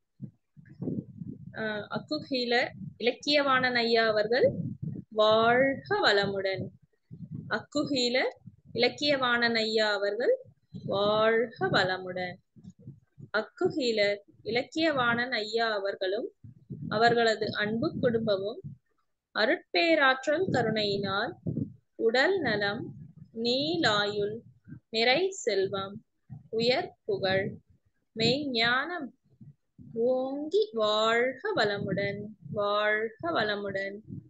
அஹ் அக்கு ஹீலர் இலக்கியவாணன் ஐயா அவர்கள் வாழ்க வளமுடன் அக்கு ஹீலர் இலக்கியவாணன் ஐயா அவர்கள் வாழ்க வளமுடன் அக்கு ஹீலர் இலக்கியவாணன் ஐயா அவர்களும் அவர்களது அன்பு குடும்பமும் அருட்பேராற்றல் கருணையினால் உடல் நலம் நீலாயுள் நிறை செல்வம் உயர் புகழ் மெய்ஞானம் ஓங்கி வாழ்க வளமுடன் வாழ்க வளமுடன்